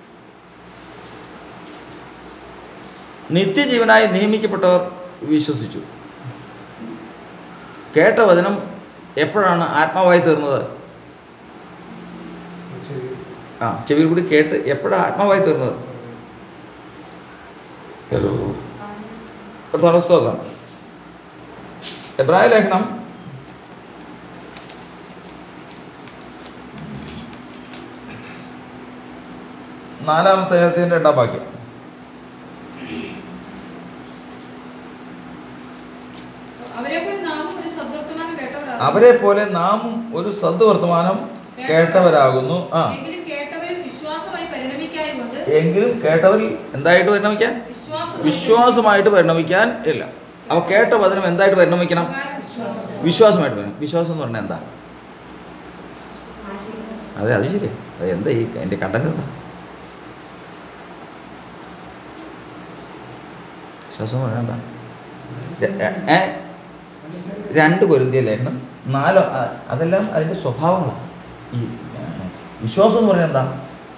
നിത്യജീവനായി നിയമിക്കപ്പെട്ടവർ വിശ്വസിച്ചു കേട്ട വചനം എപ്പോഴാണ് ആത്മാവായി തീർന്നത് ആ ചെവിയിൽ കൂടി കേട്ട് എപ്പോഴാണ് ആത്മാവായി തീർന്നത് കർത്താവിന്റെ സ്തോത്രം എബ്രായ ലേഖനം നാലാമത്തെ അധ്യായത്തിന്റെ രണ്ടാം വാക്യം അവരെപ്പോൾ നാമും ഒരു സദ്വർത്തമാനം കേട്ടവരാകുന്നു. അവരെ പോലെ നാമും ഒരു സദ്വർത്തമാനം കേട്ടവരാകുന്നു ആ എങ്കിലും കേട്ടവരിൽ വിശ്വാസമായി പരിണമിക്കായി കൊണ്ട് എങ്കിലും കേട്ടവരിൽ എന്തായിട്ട് പരിണമിക്കാൻ വിശ്വാസം വിശ്വാസമായിട്ട് പരിണമിക്കാൻ ഇല്ല അപ്പോൾ കേട്ട വചനം എന്തായിട്ട് പരിണമിക്കണം വിശ്വാസമായിട്ട് പരിണമിക്കണം വിശ്വാസം എന്ന് പറഞ്ഞാൽ എന്താ അതെ അത് ശരിയാ അത് എന്താ ഈ എൻ്റെ കണ്ടന്റ് എന്താ വിശ്വാസം എന്ന് പറഞ്ഞാൽ എന്താ ര- ഏ രണ്ട് കൊരിന്തിയ ലേഖനം നാലോ ആ, അതെല്ലാം അതിൻ്റെ സ്വഭാവങ്ങളാണ് ഈ ആ, വിശ്വാസം എന്ന് പറഞ്ഞാൽ എന്താ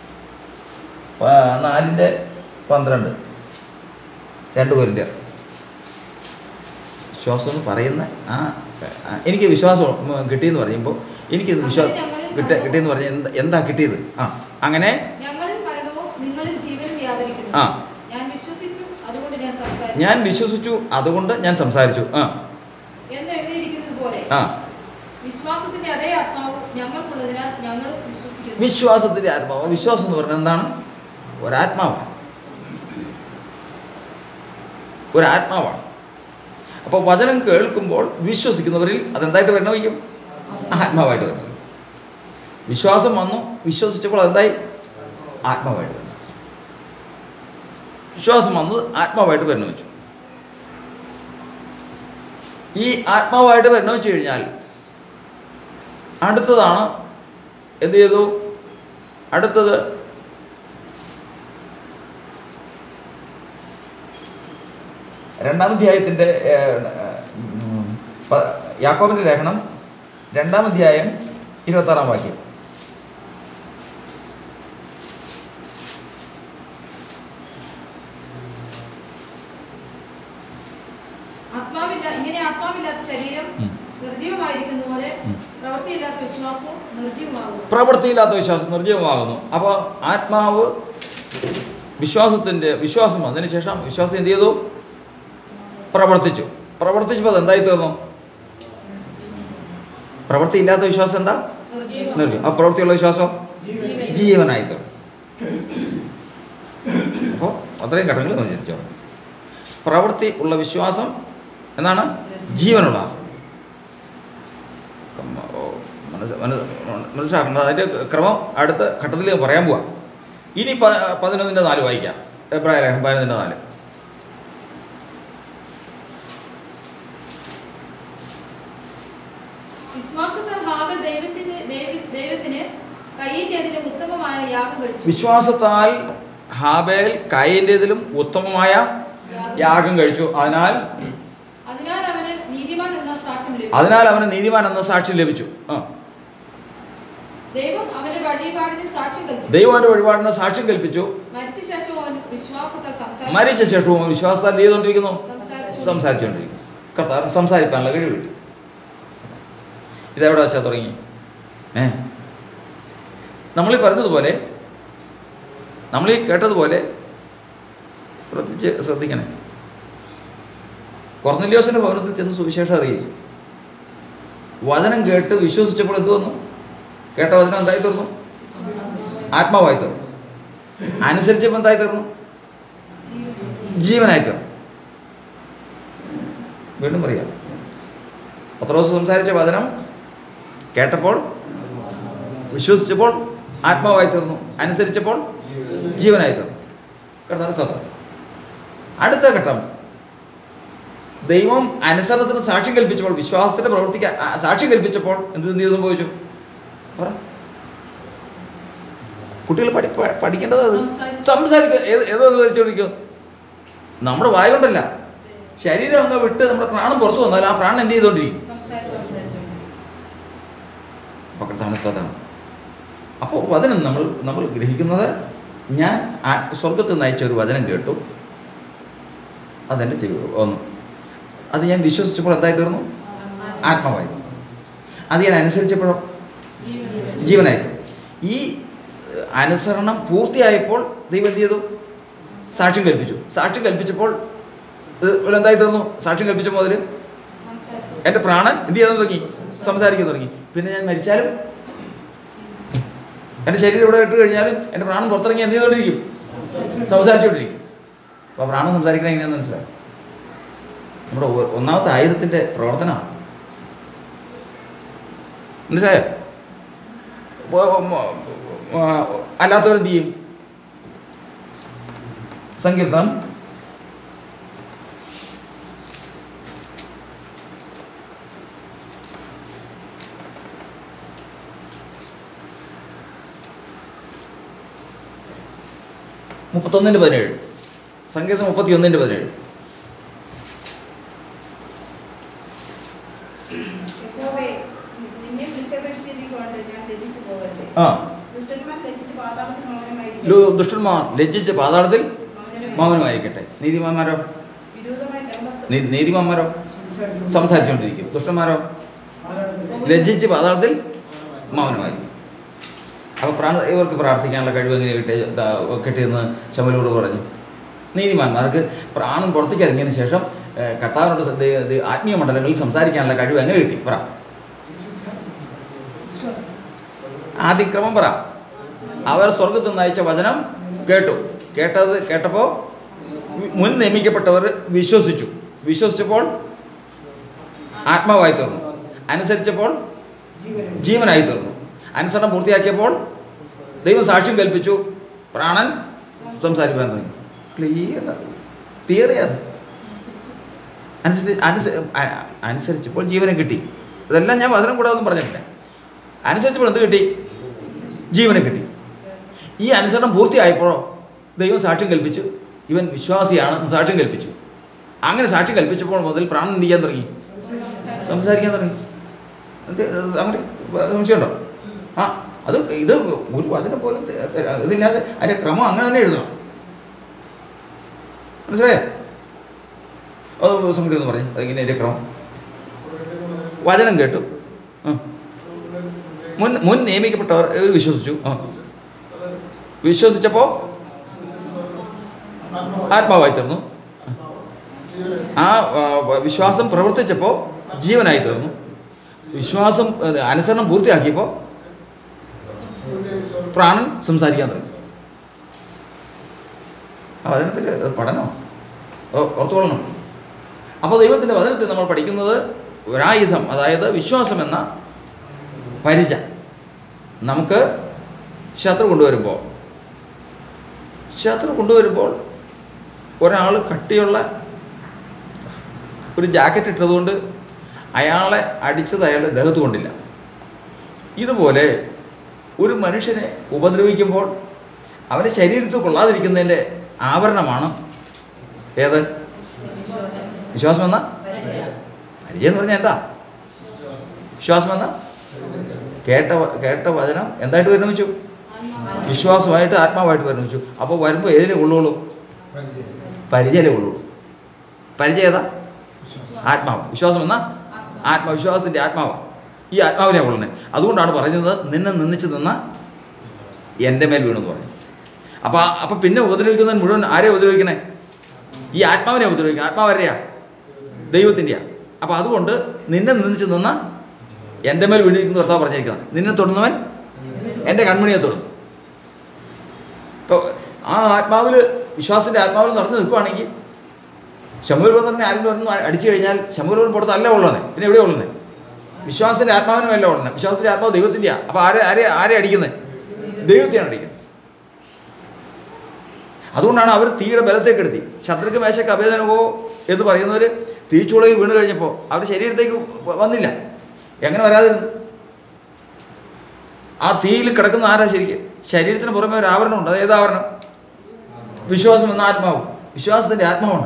പ- നാലിൻ്റെ പന്ത്രണ്ട് രണ്ട് കൊരിന്തിയർ വിശ്വാസം എന്ന് പറയുന്ന ആ ആ, എനിക്ക് വിശ്വാസം ഉം, കിട്ടിയെന്ന് പറയുമ്പോൾ എനിക്കിത് വിശ്വാസം കിട്ട കിട്ടിയെന്ന് പറഞ്ഞാൽ എന്താ എന്താ കിട്ടിയത് ആ അങ്ങനെ ഞങ്ങളിൽ മരണവും നിങ്ങളിൽ ജീവനും വ്യാപരിക്കുന്നു ആ. ഞാൻ വിശ്വസിച്ചു അതുകൊണ്ട് ഞാൻ സംസാരിച്ചു ഞാൻ വിശ്വസിച്ചു അതുകൊണ്ട് ഞാൻ സംസാരിച്ചു ആ എന്ന് എഴുതിയിരിക്കുന്നത് പോലെ ആ വിശ്വാസത്തിന്റെ അതേ ആത്മാവ് ഞങ്ങൾക്കുള്ളതിനാൽ ഞങ്ങളും വിശ്വസിക്കുന്നു വിശ്വാസത്തിൻ്റെ ആത്മാവ് വിശ്വാസം എന്ന് പറഞ്ഞാൽ എന്താണ് ഒരാത്മാവാണ് ഒരാത്മാവാണ് അപ്പോൾ വചനം കേൾക്കുമ്പോൾ വിശ്വസിക്കുന്നവരിൽ അതെന്തായിട്ട് പരിണമിക്കും ആത്മാവായിട്ട് പരിണമിക്കും വിശ്വാസം വന്നു വിശ്വസിച്ചപ്പോൾ അതെന്തായി ആത്മാവായിട്ട് പരിണമിച്ചു വിശ്വാസം വന്നത് ആത്മാവായിട്ട് പരിണമിച്ചു ഈ ആത്മാവായിട്ട് പരിണമിച്ചു കഴിഞ്ഞാൽ അടുത്തതാണ് എന്ത് ചെയ്തു അടുത്തത് രണ്ടാം അധ്യായത്തിൻ്റെ യാക്കോബിൻ്റെ ലേഖനം രണ്ടാം അധ്യായം ഇരുപത്താറാം വാക്യം ആത്മാവില്ല ഇങ്ങനെ ആത്മാവില്ലാത്ത ശരീരം ഉം. നിർജീവമായിരിക്കുന്ന പോലെ ഉം. പ്രവൃത്തിയില്ലാത്ത വിശ്വാസവും നിർജീവമാകുന്നു പ്രവൃത്തിയില്ലാത്ത വിശ്വാസം നിർജ്ജീവമാകുന്നു അപ്പോൾ ആത്മാവ് വിശ്വാസത്തിൻ്റെ വിശ്വാസം വന്നതിന് ശേഷം വിശ്വാസം എന്ത് ചെയ്തു പ്രവർത്തിച്ചു പ്രവർത്തിച്ചപ്പോൾ അത് എന്തായി തീർന്നു പ്രവൃത്തി ഇല്ലാത്ത വിശ്വാസം എന്താ നിർജ്ജീവം. നിർജ്ജീവം. ആ പ്രവൃത്തിയുള്ള വിശ്വാസം ജീവൻ. ജീവനായി തീർന്നു അപ്പോൾ അത്രയും ഘട്ടങ്ങൾ നമ്മൾ ചിന്തിച്ചോളാം പ്രവൃത്തി ഉള്ള വിശ്വാസം എന്താണ് ജീവനുള്ള കമ്മ- ഓ, മനസ്സ് മനസ്സ് മനസ്സിലാക്കേണ്ടത് അതിൻ്റെ ക്രമം അടുത്ത ഘട്ടത്തിൽ ഞാൻ പറയാൻ പോവാം ഇനി പ പതിനൊന്നിൻ്റെ നാല് വായിക്കാം എബ്രായ ലേഖനം പതിനൊന്നിൻ്റെ നാല് വിശ്വാസത്താൽ ഹാബൽ ദൈവത്തിന് ദൈവ- ദൈവത്തിന് കയ്യിൻ്റെതിലും ഉത്തമമായ യാഗം കഴിച്ചു വിശ്വാസത്താൽ ഹാബേൽ കൈൻ്റെതിലും ഉത്തമമായ യാഗം കഴിച്ചു അതിനാൽ അതിനാൽ അവന് നീതിമാൻ എന്ന സാക്ഷ്യം ലഭിച്ചു അതിനാൽ അവന് നീതിമാൻ എന്ന സാക്ഷ്യം ലഭിച്ചു ആ ദൈവം അവന്റെ വഴിപാടിന് സാക്ഷ്യം കൽപ്പിച്ചു ദൈവം അവൻ്റെ വഴിപാടിന് സാക്ഷ്യം കൽപ്പിച്ചു മരിച്ച ശേഷവും അവൻ വിശ്വാസത്താൽ സംസാരിച്ചു മരിച്ച ശേഷവും അവൻ വിശ്വാസത്താൽ എന്ത് ചെയ്തുകൊണ്ടിരിക്കുന്നു സംസാരിച്ചു. സംസാരിച്ചുകൊണ്ടിരിക്കുന്നു കർത്താവ് സംസാരിക്കാനുള്ള കഴിവ് കിട്ടി ഇതെവിടെ വെച്ചാൽ തുടങ്ങി ഏ നമ്മളീ പറഞ്ഞതുപോലെ നമ്മളീ കേട്ടതുപോലെ ശ്രദ്ധിച്ച് ശ്രദ്ധിക്കണേ കൊർന്നല്യോസിൻ്റെ ഭവനത്തിൽ ചെന്ന് സുവിശേഷം അറിയിച്ചു വചനം കേട്ട് വിശ്വസിച്ചപ്പോൾ എന്ത് വന്നു കേട്ട വചനം എന്തായി തീർന്നു ആത്മാവായി തീർന്നു അനുസരിച്ചപ്പോൾ എന്തായി തീർന്നു ജീവനായി തീർന്നു വീണ്ടും പറയാം പത്രോസ് സംസാരിച്ച വചനം കേട്ടപ്പോൾ വിശ്വസിച്ചപ്പോൾ ആത്മാവായി തീർന്നു അനുസരിച്ചപ്പോൾ ജീവനായി തീർന്നു കർത്താവ് സ്വന്തം അടുത്ത ഘട്ടം ദൈവം അനുസരണത്തിന് സാക്ഷ്യം കൽപ്പിച്ചപ്പോൾ വിശ്വാസത്തിന്റെ പ്രവർത്തിക്ക് ആ- സാക്ഷ്യം കൽപ്പിച്ചപ്പോൾ എന്ത് എന്ത് ചെയ്തു സംഭവിച്ചു പറ കുട്ടികൾ പഠി പ- പഠിക്കേണ്ടത് അത് സംസാരിച്ചു. സംസാരിക്കുക ഏത് ഏതോ സംസാരിച്ചോണ്ടിരിക്കും നമ്മുടെ വായ കൊണ്ടല്ല ശരീരം അങ്ങ് വിട്ട് നമ്മുടെ പ്രാണം പുറത്തു വന്നാൽ ആ പ്രാണം എന്ത് ചെയ്തോണ്ടിരിക്കും സംസാരിച്ചു സംസാരിച്ചു അപ്പോൾ താമസത്താണ് അപ്പോൾ വചനം നമ്മൾ നമ്മൾ ഗ്രഹിക്കുന്നത് ഞാൻ ആ സ്വർഗത്തിൽ നയിച്ച ഒരു വചനം കേട്ടു അതെൻ്റെ ജീവിതം ഒന്ന് അത് ഞാൻ വിശ്വസിച്ചപ്പോൾ എന്തായി തീർന്നു ആത്മാവായി തീർന്നു അത് ഞാൻ അനുസരിച്ചപ്പോഴോ ജീവനായി തീർന്നു. ഈ ഏഹ്, അനുസരണം പൂർത്തിയായപ്പോൾ ദൈവം എന്ത് ചെയ്തു സാക്ഷ്യം കൽപ്പിച്ചു സാക്ഷ്യം കൽപ്പിച്ചപ്പോൾ ഇത് ഒരു എന്തായി തീർന്നു സാക്ഷ്യം കൽപ്പിച്ച മുതൽ സംസാരിച്ചു എൻ്റെ പ്രാണൻ എന്ത് ചെയ്യാൻ തുടങ്ങി സംസാരിക്കാൻ തുടങ്ങി പിന്നെ ഞാൻ മരിച്ചാലും എൻ്റെ ശരീരം ഇവിടെ ഇട്ട് കഴിഞ്ഞാലും എൻ്റെ പ്രാണൻ പുറത്തിറങ്ങി എന്ത് ചെയ്തുകൊണ്ടിരിക്കും സംസാരിച്ചുകൊണ്ടിരിക്കും അപ്പോൾ പ്രാണൻ സംസാരിക്കണം എങ്ങനെയാണെന്ന് മനസ്സിലായി നമ്മുടെ ഒ- ഒന്നാമത്തെ ആയുധത്തിൻ്റെ പ്രവർത്തനമാണ് മനസ്സിലായോ ഓ- ഓ- മ- ആ, അല്ലാത്തവരെന്ത് ചെയ്യും സങ്കീർത്തനം മുപ്പത്തൊന്നിൻ്റെ പതിനേഴ് സംഗീതം മുപ്പത്തി ഒന്നിൻ്റെ പതിനേഴ് യഹോവേ, നിന്നെ വിളിച്ചപേക്ഷിച്ചിരിക്കൊണ്ട് ഞാൻ ലജ്ജിച്ചു പോകരുത് ആ ദുഷ്ടന്മാർ ലജ്ജിച്ച് പാതാളത്തിൽ മൗനമായിരിക്കും ലു- ദുഷ്ടന്മാർ ലജ്ജിച്ച് പാതാളത്തിൽ മൗനമായി. മൗനമായിരിക്കട്ടെ നീതിമാന്മാരോ വിരോധമായി രംഗത്ത് നീ- നീതിമാന്മാരോ സംസാരിക്കുന്നു. സംസാരിച്ചുകൊണ്ടിരിക്കും ദുഷ്ടന്മാരോ ആരാണ്? ലജ്ജിച്ച് പാതാളത്തിൽ മൗനമായിരിക്കും അപ്പോൾ പ്രാ ഇവർക്ക് പ്രാർത്ഥിക്കാനുള്ള കഴിവ് എങ്ങനെ കിട്ടിയ കിട്ടിയെന്ന് ശമലോട് പറഞ്ഞു നീതിമാന്മാർക്ക് പ്രാണൻ പുറത്തേക്ക് ഇറങ്ങിയതിന് ശേഷം ഏഹ്, കർത്താവിനോട് സ- ദേ- ദേ- ആത്മീയ മണ്ഡലങ്ങളിൽ സംസാരിക്കാനുള്ള കഴിവ് എങ്ങനെ കിട്ടി പറ വിശ്വാസം. ആദ്യം ക്രമം പറ അവർ സ്വർഗത്തിൽ നിന്ന് അയച്ച വചനം കേട്ടു കേട്ടത് കേട്ടപ്പോൾ മുൻ നിയമിക്കപ്പെട്ടവർ വിശ്വസിച്ചു വിശ്വസിച്ചപ്പോൾ ആത്മാവായി തീർന്നു അനുസരിച്ചപ്പോൾ ജീവനെ. ജീവനായി തീർന്നു അനുസരണം പൂർത്തിയാക്കിയപ്പോൾ ദൈവം സാക്ഷ്യം കൽപ്പിച്ചു പ്രാണൻ സംസാരിക്കാൻ തുടങ്ങി ക്ലിയർ തിയറി അത് അനുസരിച്ച് അനുസ- അ- അനുസരിച്ചപ്പോൾ ജീവനെ കിട്ടി ഇതെല്ലാം ഞാൻ വചനം കൂടാതെ ഒന്നും പറഞ്ഞിട്ടില്ല അനുസരിച്ചപ്പോൾ എന്ത് കിട്ടി ജീവനെ കിട്ടി ഈ അനുസരണം പൂർത്തിയായപ്പോഴോ ദൈവം സാക്ഷ്യം കൽപ്പിച്ചു ഇവൻ വിശ്വാസിയാണ് എന്ന് സാക്ഷ്യം കൽപ്പിച്ചു അങ്ങനെ സാക്ഷ്യം കൽപ്പിച്ചപ്പോൾ മുതൽ പ്രാണൻ എന്ത് ചെയ്യാൻ തുടങ്ങി സംസാരിക്കാൻ തുടങ്ങി എന്ത് അങ്ങനെ സംശയമുണ്ടോ ആ അത് ഇത് ഒരു വചനം പോലും ത- ത- ഇതില്ലാതെ അതിൻ്റെ ക്രമം അങ്ങനെ തന്നെ എഴുതണം മനസ്സിലായോ അത് സംഗതി ഒന്ന് പറഞ്ഞു അതിങ്ങനെ അതിൻ്റെ ക്രമം വചനം കേട്ടു ആ. മുൻ മുൻ നിയമിക്കപ്പെട്ടവർ ഇവർ വിശ്വസിച്ചു ആ വിശ്വസിച്ചപ്പോൾ ആത്മാവായി തീർന്നു ആ ആ, വിശ്വാസം പ്രവർത്തിച്ചപ്പോൾ ജീവനായി തീർന്നു വിശ്വാസം ഏ, അനുസരണം പൂർത്തിയാക്കിയപ്പോൾ പ്രാണൻ സംസാരിക്കാൻ തുടങ്ങി ആ വചനത്തിൽ പഠനം ഓർത്തുകൊള്ളണം അപ്പോൾ ദൈവത്തിൻ്റെ വചനത്തിൽ നമ്മൾ പഠിക്കുന്നത് ഒരായുധം അതായത് വിശ്വാസം എന്ന പരിച നമുക്ക് ശത്രു കൊണ്ടുവരുമ്പോൾ ശത്രു കൊണ്ടുവരുമ്പോൾ ഒരാൾ കട്ടിയുള്ള ഒരു ജാക്കറ്റ് ഇട്ടതുകൊണ്ട് അയാളെ അടിച്ചത് അയാളുടെ ദേഹത്ത് കൊണ്ടില്ല ഇതുപോലെ ഒരു മനുഷ്യനെ ഉപദ്രവിക്കുമ്പോൾ അവൻ്റെ ശരീരത്തിൽ കൊള്ളാതിരിക്കുന്നതിൻ്റെ ആവരണമാണ് ഏത് വിശ്വാസം എന്ന പരിചയം എന്ന് പറഞ്ഞാൽ എന്താ വിശ്വാസം എന്ന കേട്ട വ- കേട്ട വചനം എന്തായിട്ട് പരിണമിച്ചു വിശ്വാസമായിട്ട് ആത്മാവായിട്ട് പരിണമിച്ചു അപ്പോൾ വരുമ്പോൾ ഏതിലേ കൊള്ളുള്ളൂ പരിചയമേ ഉള്ളൂ പരിചയം ഏതാ ആത്മാവ് വിശ്വാസം എന്ന ആത്മവിശ്വാസത്തിൻ്റെ ആത്മാവാണ് ഈ ആത്മാവിനെ കൊള്ളണേ അതുകൊണ്ടാണ് പറയുന്നത് നിന്നെ നിന്നിച്ച് നിന്ന എൻ്റെ മേൽ വീണെന്ന് പറഞ്ഞു അപ്പോൾ അപ്പോൾ പിന്നെ ഉപദ്രവിക്കുന്നവൻ മുഴുവൻ ആരെ ഉപദ്രവിക്കണേ ഈ ആത്മാവിനെ ഉപദ്രവിക്കണം ആത്മാവ് ആരെയാ ദൈവത്തിൻ്റെയാ അപ്പോൾ അതുകൊണ്ട് നിന്നെ നിന്നിച്ച് നിന്ന എൻ്റെ മേൽ വീണിരിക്കുന്ന കർത്താവ് പറഞ്ഞിരിക്കുന്നത് നിന്നെ തൊടുന്നവൻ എൻ്റെ കൺമണിയെ തൊടുന്നു ഇപ്പോൾ ആ ആത്മാവിൽ വിശ്വാസത്തിൻ്റെ ആത്മാവിൽ നടന്നു നിൽക്കുവാണെങ്കിൽ ശമുൽ ബ്രദറിനെ ആരെങ്കിലും ഒരെണ്ണം അടിച്ചു കഴിഞ്ഞാൽ ശമുൽ ബ്രദർ പുറത്ത് അല്ല ഉള്ളത് പിന്നെ എവിടെയാണ് ഉള്ളത് വിശ്വാസത്തിൻ്റെ ആത്മാവിനുമല്ല ഉള്ളത് വിശ്വാസത്തിൻ്റെ ആത്മാവ് ദൈവത്തിൻ്റെയാ അപ്പോൾ ആരെ ആരെ ആരെ അടിക്കുന്നത് ദൈവത്തെയാണ് അടിക്കുന്നത് അതുകൊണ്ടാണ് അവർ തീയുടെ ബലത്തേക്ക് എടുത്തി ശത്രുക്ക് മേശക്ക് അഭേദനകോ എന്ന് പറയുന്നവർ തീച്ചുളയിൽ വീണ് കഴിഞ്ഞപ്പോൾ അവർ ശരീരത്തേക്ക് വ- വന്നില്ല എങ്ങനെ വരാതിരുന്നു ആ തീയിൽ കിടക്കുന്ന ആരാ ശരിക്കും ശരീരത്തിന് പുറമെ ഒരു ആവരണമുണ്ട് അത് ഏത് ആവരണം വിശ്വാസം എന്ന ആത്മാവ് വിശ്വാസത്തിൻ്റെ ആത്മാവാണ്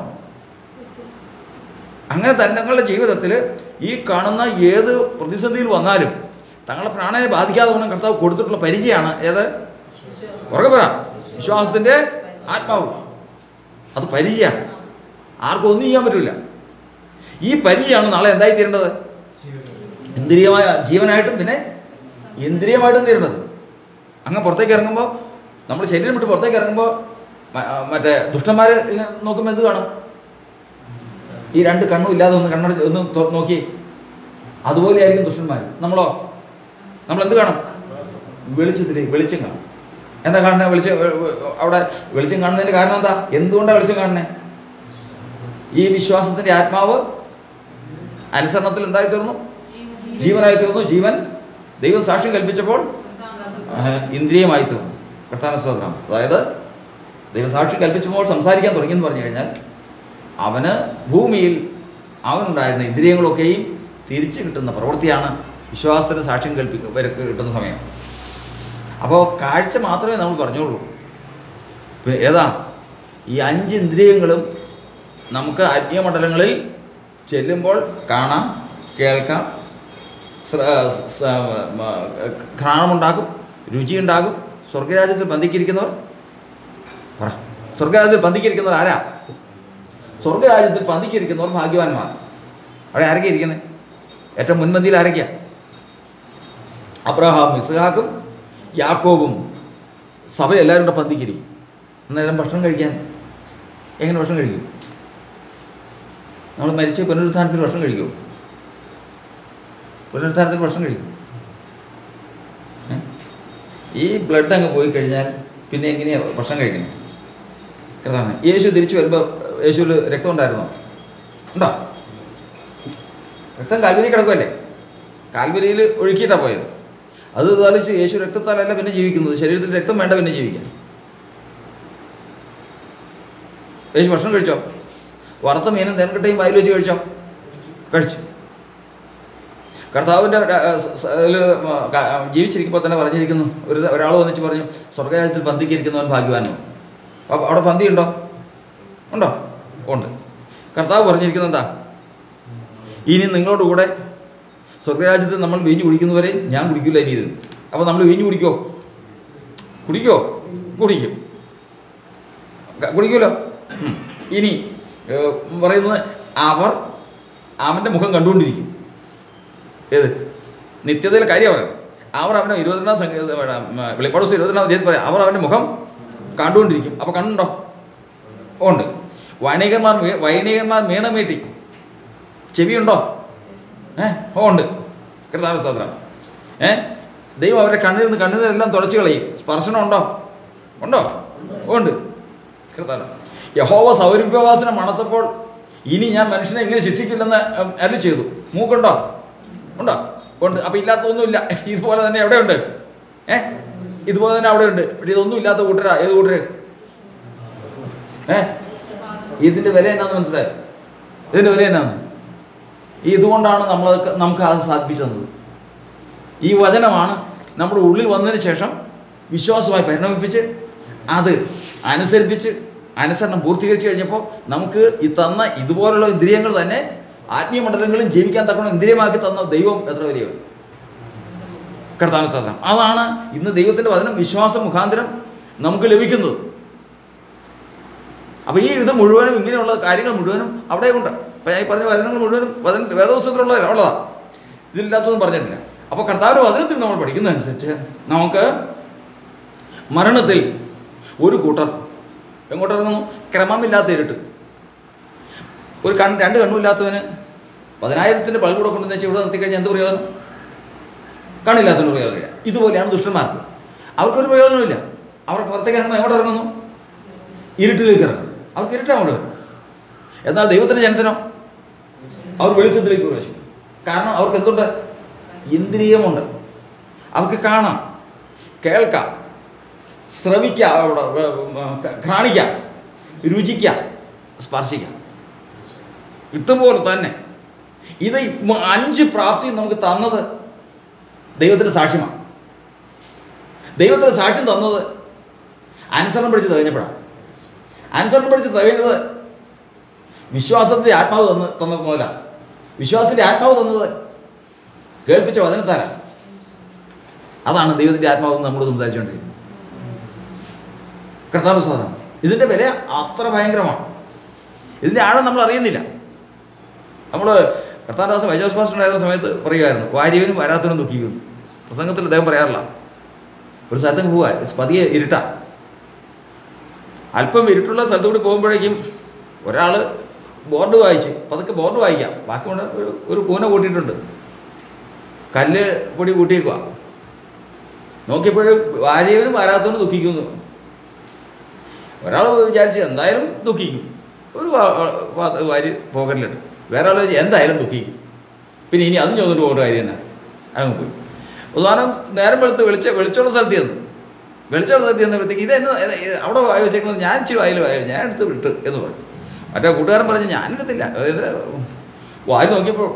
അങ്ങനെ തങ്ങളുടെ ജീവിതത്തിൽ ഈ കാണുന്ന ഏത് പ്രതിസന്ധിയിൽ വന്നാലും തങ്ങളുടെ പ്രാണനെ ബാധിക്കാതെ വണ്ണം കർത്താവ് കൊടുത്തിട്ടുള്ള പരിചയമാണ് ഏത് ഉറക്കെ പറ വിശ്വാസത്തിൻ്റെ ആത്മാവ് അത് പരിചയമാണ് ആർക്കും ഒന്നും ചെയ്യാൻ പറ്റില്ല ഈ പരിചയമാണ് നാളെ എന്തായി തീരേണ്ടത് ഇന്ദ്രിയമായ ജീവനായിട്ടും പിന്നെ ഇന്ദ്രിയമായിട്ടും തീരേണ്ടത് അങ്ങ് പുറത്തേക്ക് ഇറങ്ങുമ്പോൾ നമ്മൾ ശരീരം വിട്ട് പുറത്തേക്ക് ഇറങ്ങുമ്പോൾ മ- ആ, മറ്റേ ദുഷ്ടന്മാർ ഇങ്ങനെ നോക്കുമ്പോൾ എന്ത് കാണും ഈ രണ്ട് കണ്ണും ഇല്ലാതെ ഒന്ന് കണ്ണട ഒന്ന് തുറ- നോക്കി അതുപോലെ ആയിരിക്കും ദുഷ്ടന്മാർ നമ്മളോ നമ്മൾ എന്ത് കാണും വെളിച്ചത്തിൽ വെളിച്ചം കാണും എന്താ കാണുന്നത് വെളിച്ചം വെ- വെ- അവിടെ വെളിച്ചം കാണുന്നതിൻ്റെ കാരണം എന്താ എന്തുകൊണ്ടാണ് വെളിച്ചം കാണുന്നത് ഈ വിശ്വാസത്തിൻ്റെ ആത്മാവ് അനുസരണത്തിൽ എന്തായി തീർന്നു ജീവനായി തീർന്നു ജീവൻ ദൈവം സാക്ഷ്യം കൽപ്പിച്ചപ്പോൾ ആ, ഇന്ദ്രിയമായി തീർന്നു കർത്താന സ്തോത്രം അതായത് ദൈവം സാക്ഷ്യം കൽപ്പിച്ചപ്പോൾ സംസാരിക്കാൻ തുടങ്ങിയെന്ന് പറഞ്ഞു കഴിഞ്ഞാൽ അവന് ഭൂമിയിൽ അവനുണ്ടായിരുന്ന ഇന്ദ്രിയങ്ങളൊക്കെയും തിരിച്ചു കിട്ടുന്ന പ്രവൃത്തിയാണ് വിശ്വാസത്തിന് സാക്ഷ്യം കൽപ്പിക്കുക വരക്ക് കിട്ടുന്ന സമയം അപ്പോൾ കാഴ്ച മാത്രമേ നമ്മൾ പറഞ്ഞോളൂ പിന്നെ ഏതാ ഈ അഞ്ച് ഇന്ദ്രിയങ്ങളും നമുക്ക് ആത്മീയമണ്ഡലങ്ങളിൽ ചെല്ലുമ്പോൾ കാണാം കേൾക്കാം ശ്ര- സ- മ- ഘ്രാണമുണ്ടാകും രുചിയുണ്ടാകും സ്വർഗരാജ്യത്തിൽ ബന്ധിക്കിരിക്കുന്നവർ പറ സ്വർഗരാജ്യത്തിൽ ബന്ധിക്കിരിക്കുന്നവർ ആരാ സ്വർഗരാജ്യത്തിൽ പന്തിക്കിരിക്കുന്നവർ ഭാഗ്യവാന്മാർ അവിടെ ആരൊക്കെ ഇരിക്കുന്നത് ഏറ്റവും മുൻപന്തിയിൽ ആരൊക്കെയാ അബ്രഹാം ഇസ്ഹാക്കും യാക്കോബും സഭ എല്ലാവരും കൂടെ പന്തിക്കിരിക്കും അന്നേരം ഭക്ഷണം കഴിക്കാൻ എങ്ങനെ ഭക്ഷണം കഴിക്കും നമ്മൾ മരിച്ച പുനരുത്ഥാനത്തിൽ ഭക്ഷണം കഴിക്കും പുനരുത്ഥാനത്തിൽ ഭക്ഷണം കഴിക്കും ഏ? ഈ ബ്ലഡ് അങ്ങ് പോയി കഴിഞ്ഞാൽ പിന്നെ എങ്ങനെയാണ് ഭക്ഷണം കഴിക്കുന്നത് കർത്താവ് യേശു തിരിച്ചു വരുമ്പോൾ യേശുവിൽ രക്തം ഉണ്ടായിരുന്നോ ഉണ്ടോ രക്തം കാൽവരി കിടക്കുമല്ലേ കാൽവരിയിൽ ഒഴുക്കിയിട്ടാണ് പോയത് അത് താലിച്ച് യേശു രക്തത്താലല്ല പിന്നെ ജീവിക്കുന്നത് ശരീരത്തിൽ രക്തം വേണ്ട പിന്നെ ജീവിക്കാൻ യേശു ഭക്ഷണം കഴിച്ചോ വറുത്ത മീനും തേൻകട്ടയും വായിൽ വെച്ച് കഴിച്ചോ കഴിച്ചു കർത്താവിൻ്റെ ജീവിച്ചിരിക്കുമ്പോൾ തന്നെ പറഞ്ഞിരിക്കുന്നു ഒരു ഒരാൾ വന്നിച്ച് പറഞ്ഞു സ്വർഗരാജ്യത്തിൽ പന്തിക്കിരിക്കുന്നവൻ ഭാഗ്യവാനോ അപ്പോൾ അവിടെ പന്തി ഉണ്ടോ ഉണ്ടോ ഉണ്ട് കർത്താവ് പറഞ്ഞിരിക്കുന്നത് എന്താ ഇനി നിങ്ങളോട് കൂടെ സ്വർഗരാജ്യത്തിൽ നമ്മൾ വീഞ്ഞു കുടിക്കുന്നവരെ ഞാൻ കുടിക്കില്ല ഇനി ഇത് അപ്പോൾ നമ്മൾ വീഞ്ഞു കുടിക്കോ കുടിക്കോ കുടിക്കും ക- കുടിക്കുമല്ലോ ഉം. ഇനി ഏർ, പറയുന്നത് അവർ അവൻ്റെ മുഖം കണ്ടുകൊണ്ടിരിക്കും ഏത് നിത്യതയിലെ കാര്യം പറയുന്നത് അവർ അവനെ ഇരുപത്തിരണ്ടാം സംഖ്യ വെളിപ്പാട് ദിവസം ഇരുപത്തിരണ്ടാം തീയതി പറയാം അവർ അവൻ്റെ മുഖം കണ്ടുകൊണ്ടിരിക്കും അപ്പോൾ കണ്ണുണ്ടോ ഉണ്ട് വൈണികന്മാർ വീ- വൈണികന്മാർ വീണ മീട്ടി ചെവിയുണ്ടോ ഏ ഓ ഉണ്ട് കർത്താവ് സ്തോത്രം ഏ ദൈവം അവരെ കണ്ണിൽ നിന്ന് കണ്ണുനീരെല്ലാം തുടച്ചു കളയും സ്പർശനം ഉണ്ടോ ഉണ്ടോ ഉണ്ട് കർത്താവ് യഹോവ സൗരഭ്യവാസന മണത്തപ്പോൾ ഇനി ഞാൻ മനുഷ്യനെ ഇങ്ങനെ ശിക്ഷിക്കില്ലെന്ന് അരളി ചെയ്തു മൂക്കുണ്ടോ ഉണ്ടോ ഉണ്ട് അപ്പം ഇല്ലാത്തതൊന്നുമില്ല ഇതുപോലെ തന്നെ എവിടെയുണ്ട് ഏ ഇതുപോലെ തന്നെ അവിടെ ഉണ്ട് പക്ഷെ ഇതൊന്നും ഇല്ലാത്ത കൂട്ടരാ ഏത് കൂട്ടര് ഏ ഇതിൻ്റെ വില എന്നാന്ന് മനസ്സിലായോ ഇതിൻ്റെ വില എന്നാന്ന് ഈ ഇതുകൊണ്ടാണ് നമ്മൾ നമുക്ക് അത് സാധിപ്പിച്ചു തന്നത് ഈ വചനമാണ് നമ്മുടെ ഉള്ളിൽ വന്നതിന് ശേഷം വിശ്വാസമായി പരിണമിപ്പിച്ച് അത് അനുസരിപ്പിച്ച് അനുസരണം പൂർത്തീകരിച്ചു കഴിഞ്ഞപ്പോൾ നമുക്ക് ഈ തന്ന ഇതുപോലുള്ള ഇന്ദ്രിയങ്ങൾ തന്നെ ആത്മീയ മണ്ഡലങ്ങളും ജീവിക്കാൻ തക്കണം ഇന്ദ്രിയമാക്കി തന്ന ദൈവം എത്ര വലിയവൻ കർത്താവ് സാധനം അതാണ് ഇന്ന് ദൈവത്തിൻ്റെ വചനം വിശ്വാസം മുഖാന്തരം നമുക്ക് ലഭിക്കുന്നത് അപ്പോൾ ഈ ഇത് മുഴുവനും ഇങ്ങനെയുള്ള കാര്യങ്ങൾ മുഴുവനും അവിടെ ഉണ്ട് അപ്പോൾ ഞാൻ ഈ പറഞ്ഞ വചനങ്ങൾ മുഴുവനും വചന വേദപുസ്തകത്തിലുള്ള ഉള്ളതാണ് ഇതില്ലാത്തതൊന്നും പറഞ്ഞിട്ടില്ല അപ്പോൾ കർത്താവിൻ്റെ വചനത്തിൽ നമ്മൾ പഠിക്കുന്നതനുസരിച്ച് നമുക്ക് മരണത്തിൽ ഒരു കൂട്ടർ എങ്ങോട്ട് ഇറങ്ങുന്നു ക്രമമില്ലാത്ത ഇരുട്ട് ഒരു കൺ രണ്ട് കണ്ണുമില്ലാത്തവന് പതിനായിരത്തിൻ്റെ ബൾബ് കൂടെ കൊണ്ടുവന്ന് വെച്ച് ഇവിടെ നിർത്തിക്കഴിഞ്ഞാൽ എന്ത് പ്രയോജനം കണ്ണില്ലാത്തതിന് പ്രയോജനമില്ല ഇതുപോലെയാണ് ദുഷ്ടന്മാർക്ക് അവർക്കൊരു പ്രയോജനമില്ല അവർ പുറത്തേക്ക് ഇറങ്ങുമ്പോൾ എങ്ങോട്ട് ഇറങ്ങുന്നു ഇരുട്ടിലേക്ക് ഇറങ്ങും അവർക്ക് ഇരുട്ടാണ് അവിടെ വരും എന്നാൽ ദൈവത്തിൻ്റെ ജനത്തിനോ അവർ വെളിച്ചത്തിലേക്ക് പ്രവേശിക്കും കാരണം അവർക്ക് എന്തുണ്ട് ഇന്ദ്രിയമുണ്ട് അവർക്ക് കാണാം കേൾക്കാം ശ്രവിക്കാം അവിടെ ഘ്രാണിക്കാം രുചിക്കാം സ്പർശിക്കാം ഇതുപോലെ തന്നെ ഇത് ഇപ്പ- അഞ്ച് പ്രാപ്തി നമുക്ക് തന്നത് ദൈവത്തിൻ്റെ സാക്ഷ്യമാണ് ദൈവത്തിൻ്റെ സാക്ഷ്യം തന്നത് അനുസരണം പിടിച്ച് തികഞ്ഞപ്പോഴാണ് അനുസരണം പിടിച്ച് തികഞ്ഞത് വിശ്വാസത്തിൻ്റെ ആത്മാവ് തന്ന് തന്നത് മുതലാണ് വിശ്വാസത്തിൻ്റെ ആത്മാവ് തന്നത് കേൾപ്പിച്ച വചനത്താലാണ് അതാണ് ദൈവത്തിൻ്റെ ആത്മാവ് എന്ന് നമ്മൾ സംസാരിച്ചുകൊണ്ടിരിക്കുന്നത് കർത്താവ് സാധനം ഇതിൻ്റെ വില അത്ര ഭയങ്കരമാണ് ഇതിൻ്റെ ആഴം നമ്മൾ അറിയുന്നില്ല നമ്മൾ കർത്താദാസ് വൈജോസ് പാസ്റ്റർ ഉണ്ടായിരുന്ന സമയത്ത് പറയുമായിരുന്നു വാര്യവനും വരാത്തവനും ദുഃഖിക്കുന്നു പ്രസംഗത്തിൽ അദ്ദേഹം പറയാറില്ല ഒരു സ്ഥലത്തേക്ക് പോവാ പതിയെ ഇരുട്ടാ അല്പം ഇരുട്ടുള്ള സ്ഥലത്ത് കൂടി പോകുമ്പോഴേക്കും ഒരാൾ ബോർഡ് വായിച്ച് പതുക്കെ ബോർഡ് വായിക്കാം ബാക്കി കൊണ്ട് ഒരു ഒരു കൂന കൂട്ടിയിട്ടുണ്ട് കല്ല് പൊടി കൂട്ടിയേക്കുക നോക്കിയപ്പോഴും വാര്യവനും വരാത്തവനും ദുഃഖിക്കുന്നു ഒരാൾ വിചാരിച്ച് എന്തായാലും ദുഃഖിക്കും ഒരു വാ- വാ- വാരി പോക്കറ്റിലിട്ട് വേറെ ആൾ വിചാരിച്ചു എന്തായാലും ദുഃഖിക്കും പിന്നെ ഇനി അതും ചോദിച്ചിട്ട് പോകേണ്ട കാര്യം തന്നെ അങ്ങ് പോയി ഉദാഹരണം നേരം വെളുത്ത് വെളിച്ച വെളിച്ചമുള്ള സ്ഥലത്ത് ചെന്നു വെളിച്ചമുള്ള സ്ഥലത്ത് ചെന്നപ്പോഴത്തേക്ക് ഇത് എന്നെ ഇത് ഇത് അവിടെ വായി വെച്ചേക്കുന്നത് ഞാൻ ഇച്ചിരി വായിൽ വായി ഞാൻ എടുത്ത് വിട്ട് എന്ന് പറഞ്ഞു മറ്റേ കൂട്ടുകാരൻ പറഞ്ഞു ഞാൻ എടുത്തില്ല അതായത് വായി നോക്കിയപ്പോൾ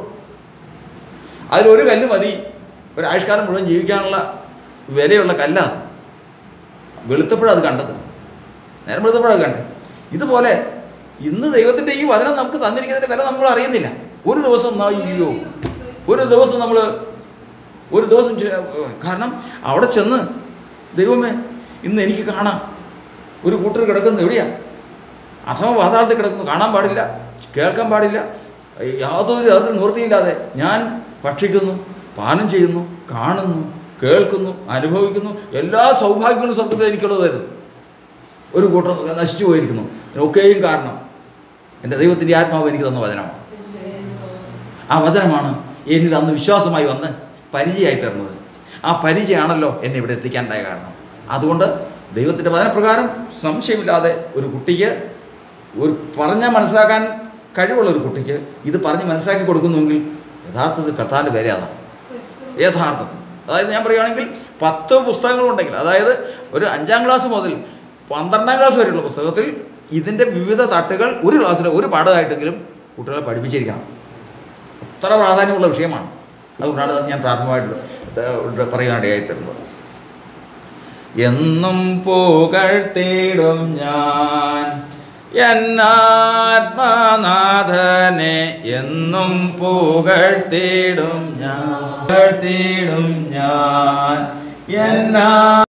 അതിലൊരു കല്ല് മതി ഒരു ആയുഷ്കാലം മുഴുവൻ ജീവിക്കാനുള്ള വിലയുള്ള കല്ലാണ് വെളുത്തപ്പോഴാണ് അത് കണ്ടത് നേരം വെളുത്തപ്പോഴാണ് കണ്ടത് ഇതുപോലെ ഇന്ന് ദൈവത്തിൻ്റെ ഈ വചനം നമുക്ക് തന്നിരിക്കുന്നതിൻ്റെ വില നമ്മൾ അറിയുന്നില്ല ഒരു ദിവസം ന- അയ്യോ ഒരു ദിവസം നമ്മൾ ഒരു ദിവസം ചെ- കാരണം അവിടെ ചെന്ന് ദൈവമേ ഇന്ന് എനിക്ക് കാണാം ഒരു കൂട്ടർ കിടക്കുന്നത് എവിടെയാ അഥവാ പാതാളത്തിൽ കിടക്കുന്നു കാണാൻ പാടില്ല കേൾക്കാൻ പാടില്ല യാതൊരു അതിൽ നിവൃത്തിയില്ലാതെ ഞാൻ ഭക്ഷിക്കുന്നു പാനം ചെയ്യുന്നു കാണുന്നു കേൾക്കുന്നു അനുഭവിക്കുന്നു എല്ലാ സൗഭാഗ്യങ്ങളും സ്വർഗത്തിൽ എനിക്കുള്ളതായിരുന്നു ഒരു കൂട്ടം നശിച്ചു പോയിരിക്കുന്നു ഒക്കെയും കാരണം എൻ്റെ ദൈവത്തിൻ്റെ ആത്മാവ് എനിക്ക് തന്ന വചനമാണ് ആ വചനമാണ് എന്നിൽ അന്ന് വിശ്വാസമായി വന്ന് പരിചയമായി തരുന്നത് ആ പരിചയമാണല്ലോ എന്നെ ഇവിടെ എത്തിക്കാനുണ്ടായ കാരണം അതുകൊണ്ട് ദൈവത്തിൻ്റെ വചനപ്രകാരം സംശയമില്ലാതെ ഒരു കുട്ടിക്ക് ഒരു പറഞ്ഞാൽ മനസ്സിലാക്കാൻ കഴിവുള്ള ഒരു കുട്ടിക്ക് ഇത് പറഞ്ഞ് മനസ്സിലാക്കി കൊടുക്കുന്നുവെങ്കിൽ യഥാർത്ഥത്തിൽ കർത്താവിൻ്റെ പേര് അതാണ് യഥാർത്ഥം അതായത് ഞാൻ പറയുകയാണെങ്കിൽ പത്ത് പുസ്തകങ്ങളുണ്ടെങ്കിൽ അതായത് ഒരു അഞ്ചാം ക്ലാസ് മുതൽ പന്ത്രണ്ടാം ക്ലാസ് വരെയുള്ള പുസ്തകത്തിൽ ഇതിൻ്റെ വിവിധ തട്ടുകൾ ഒരു ക്ലാസ്സിൽ ഒരു പാഠമായിട്ടെങ്കിലും കുട്ടികളെ പഠിപ്പിച്ചിരിക്കണം അത്ര പ്രാധാന്യമുള്ള വിഷയമാണ് അതുകൊണ്ടാണ് ഞാൻ പ്രാഥമികമായിട്ട് പറയാനിടയായി തരുന്നത് എന്നും പുകഴ്ത്തിയിടും ഞാൻ എന്നാത്മനാഥനെ എന്നും പുകഴ്ത്തിയിടും ഞാൻ പുകഴ്ത്തിയിടും ഞാൻ എന്നാ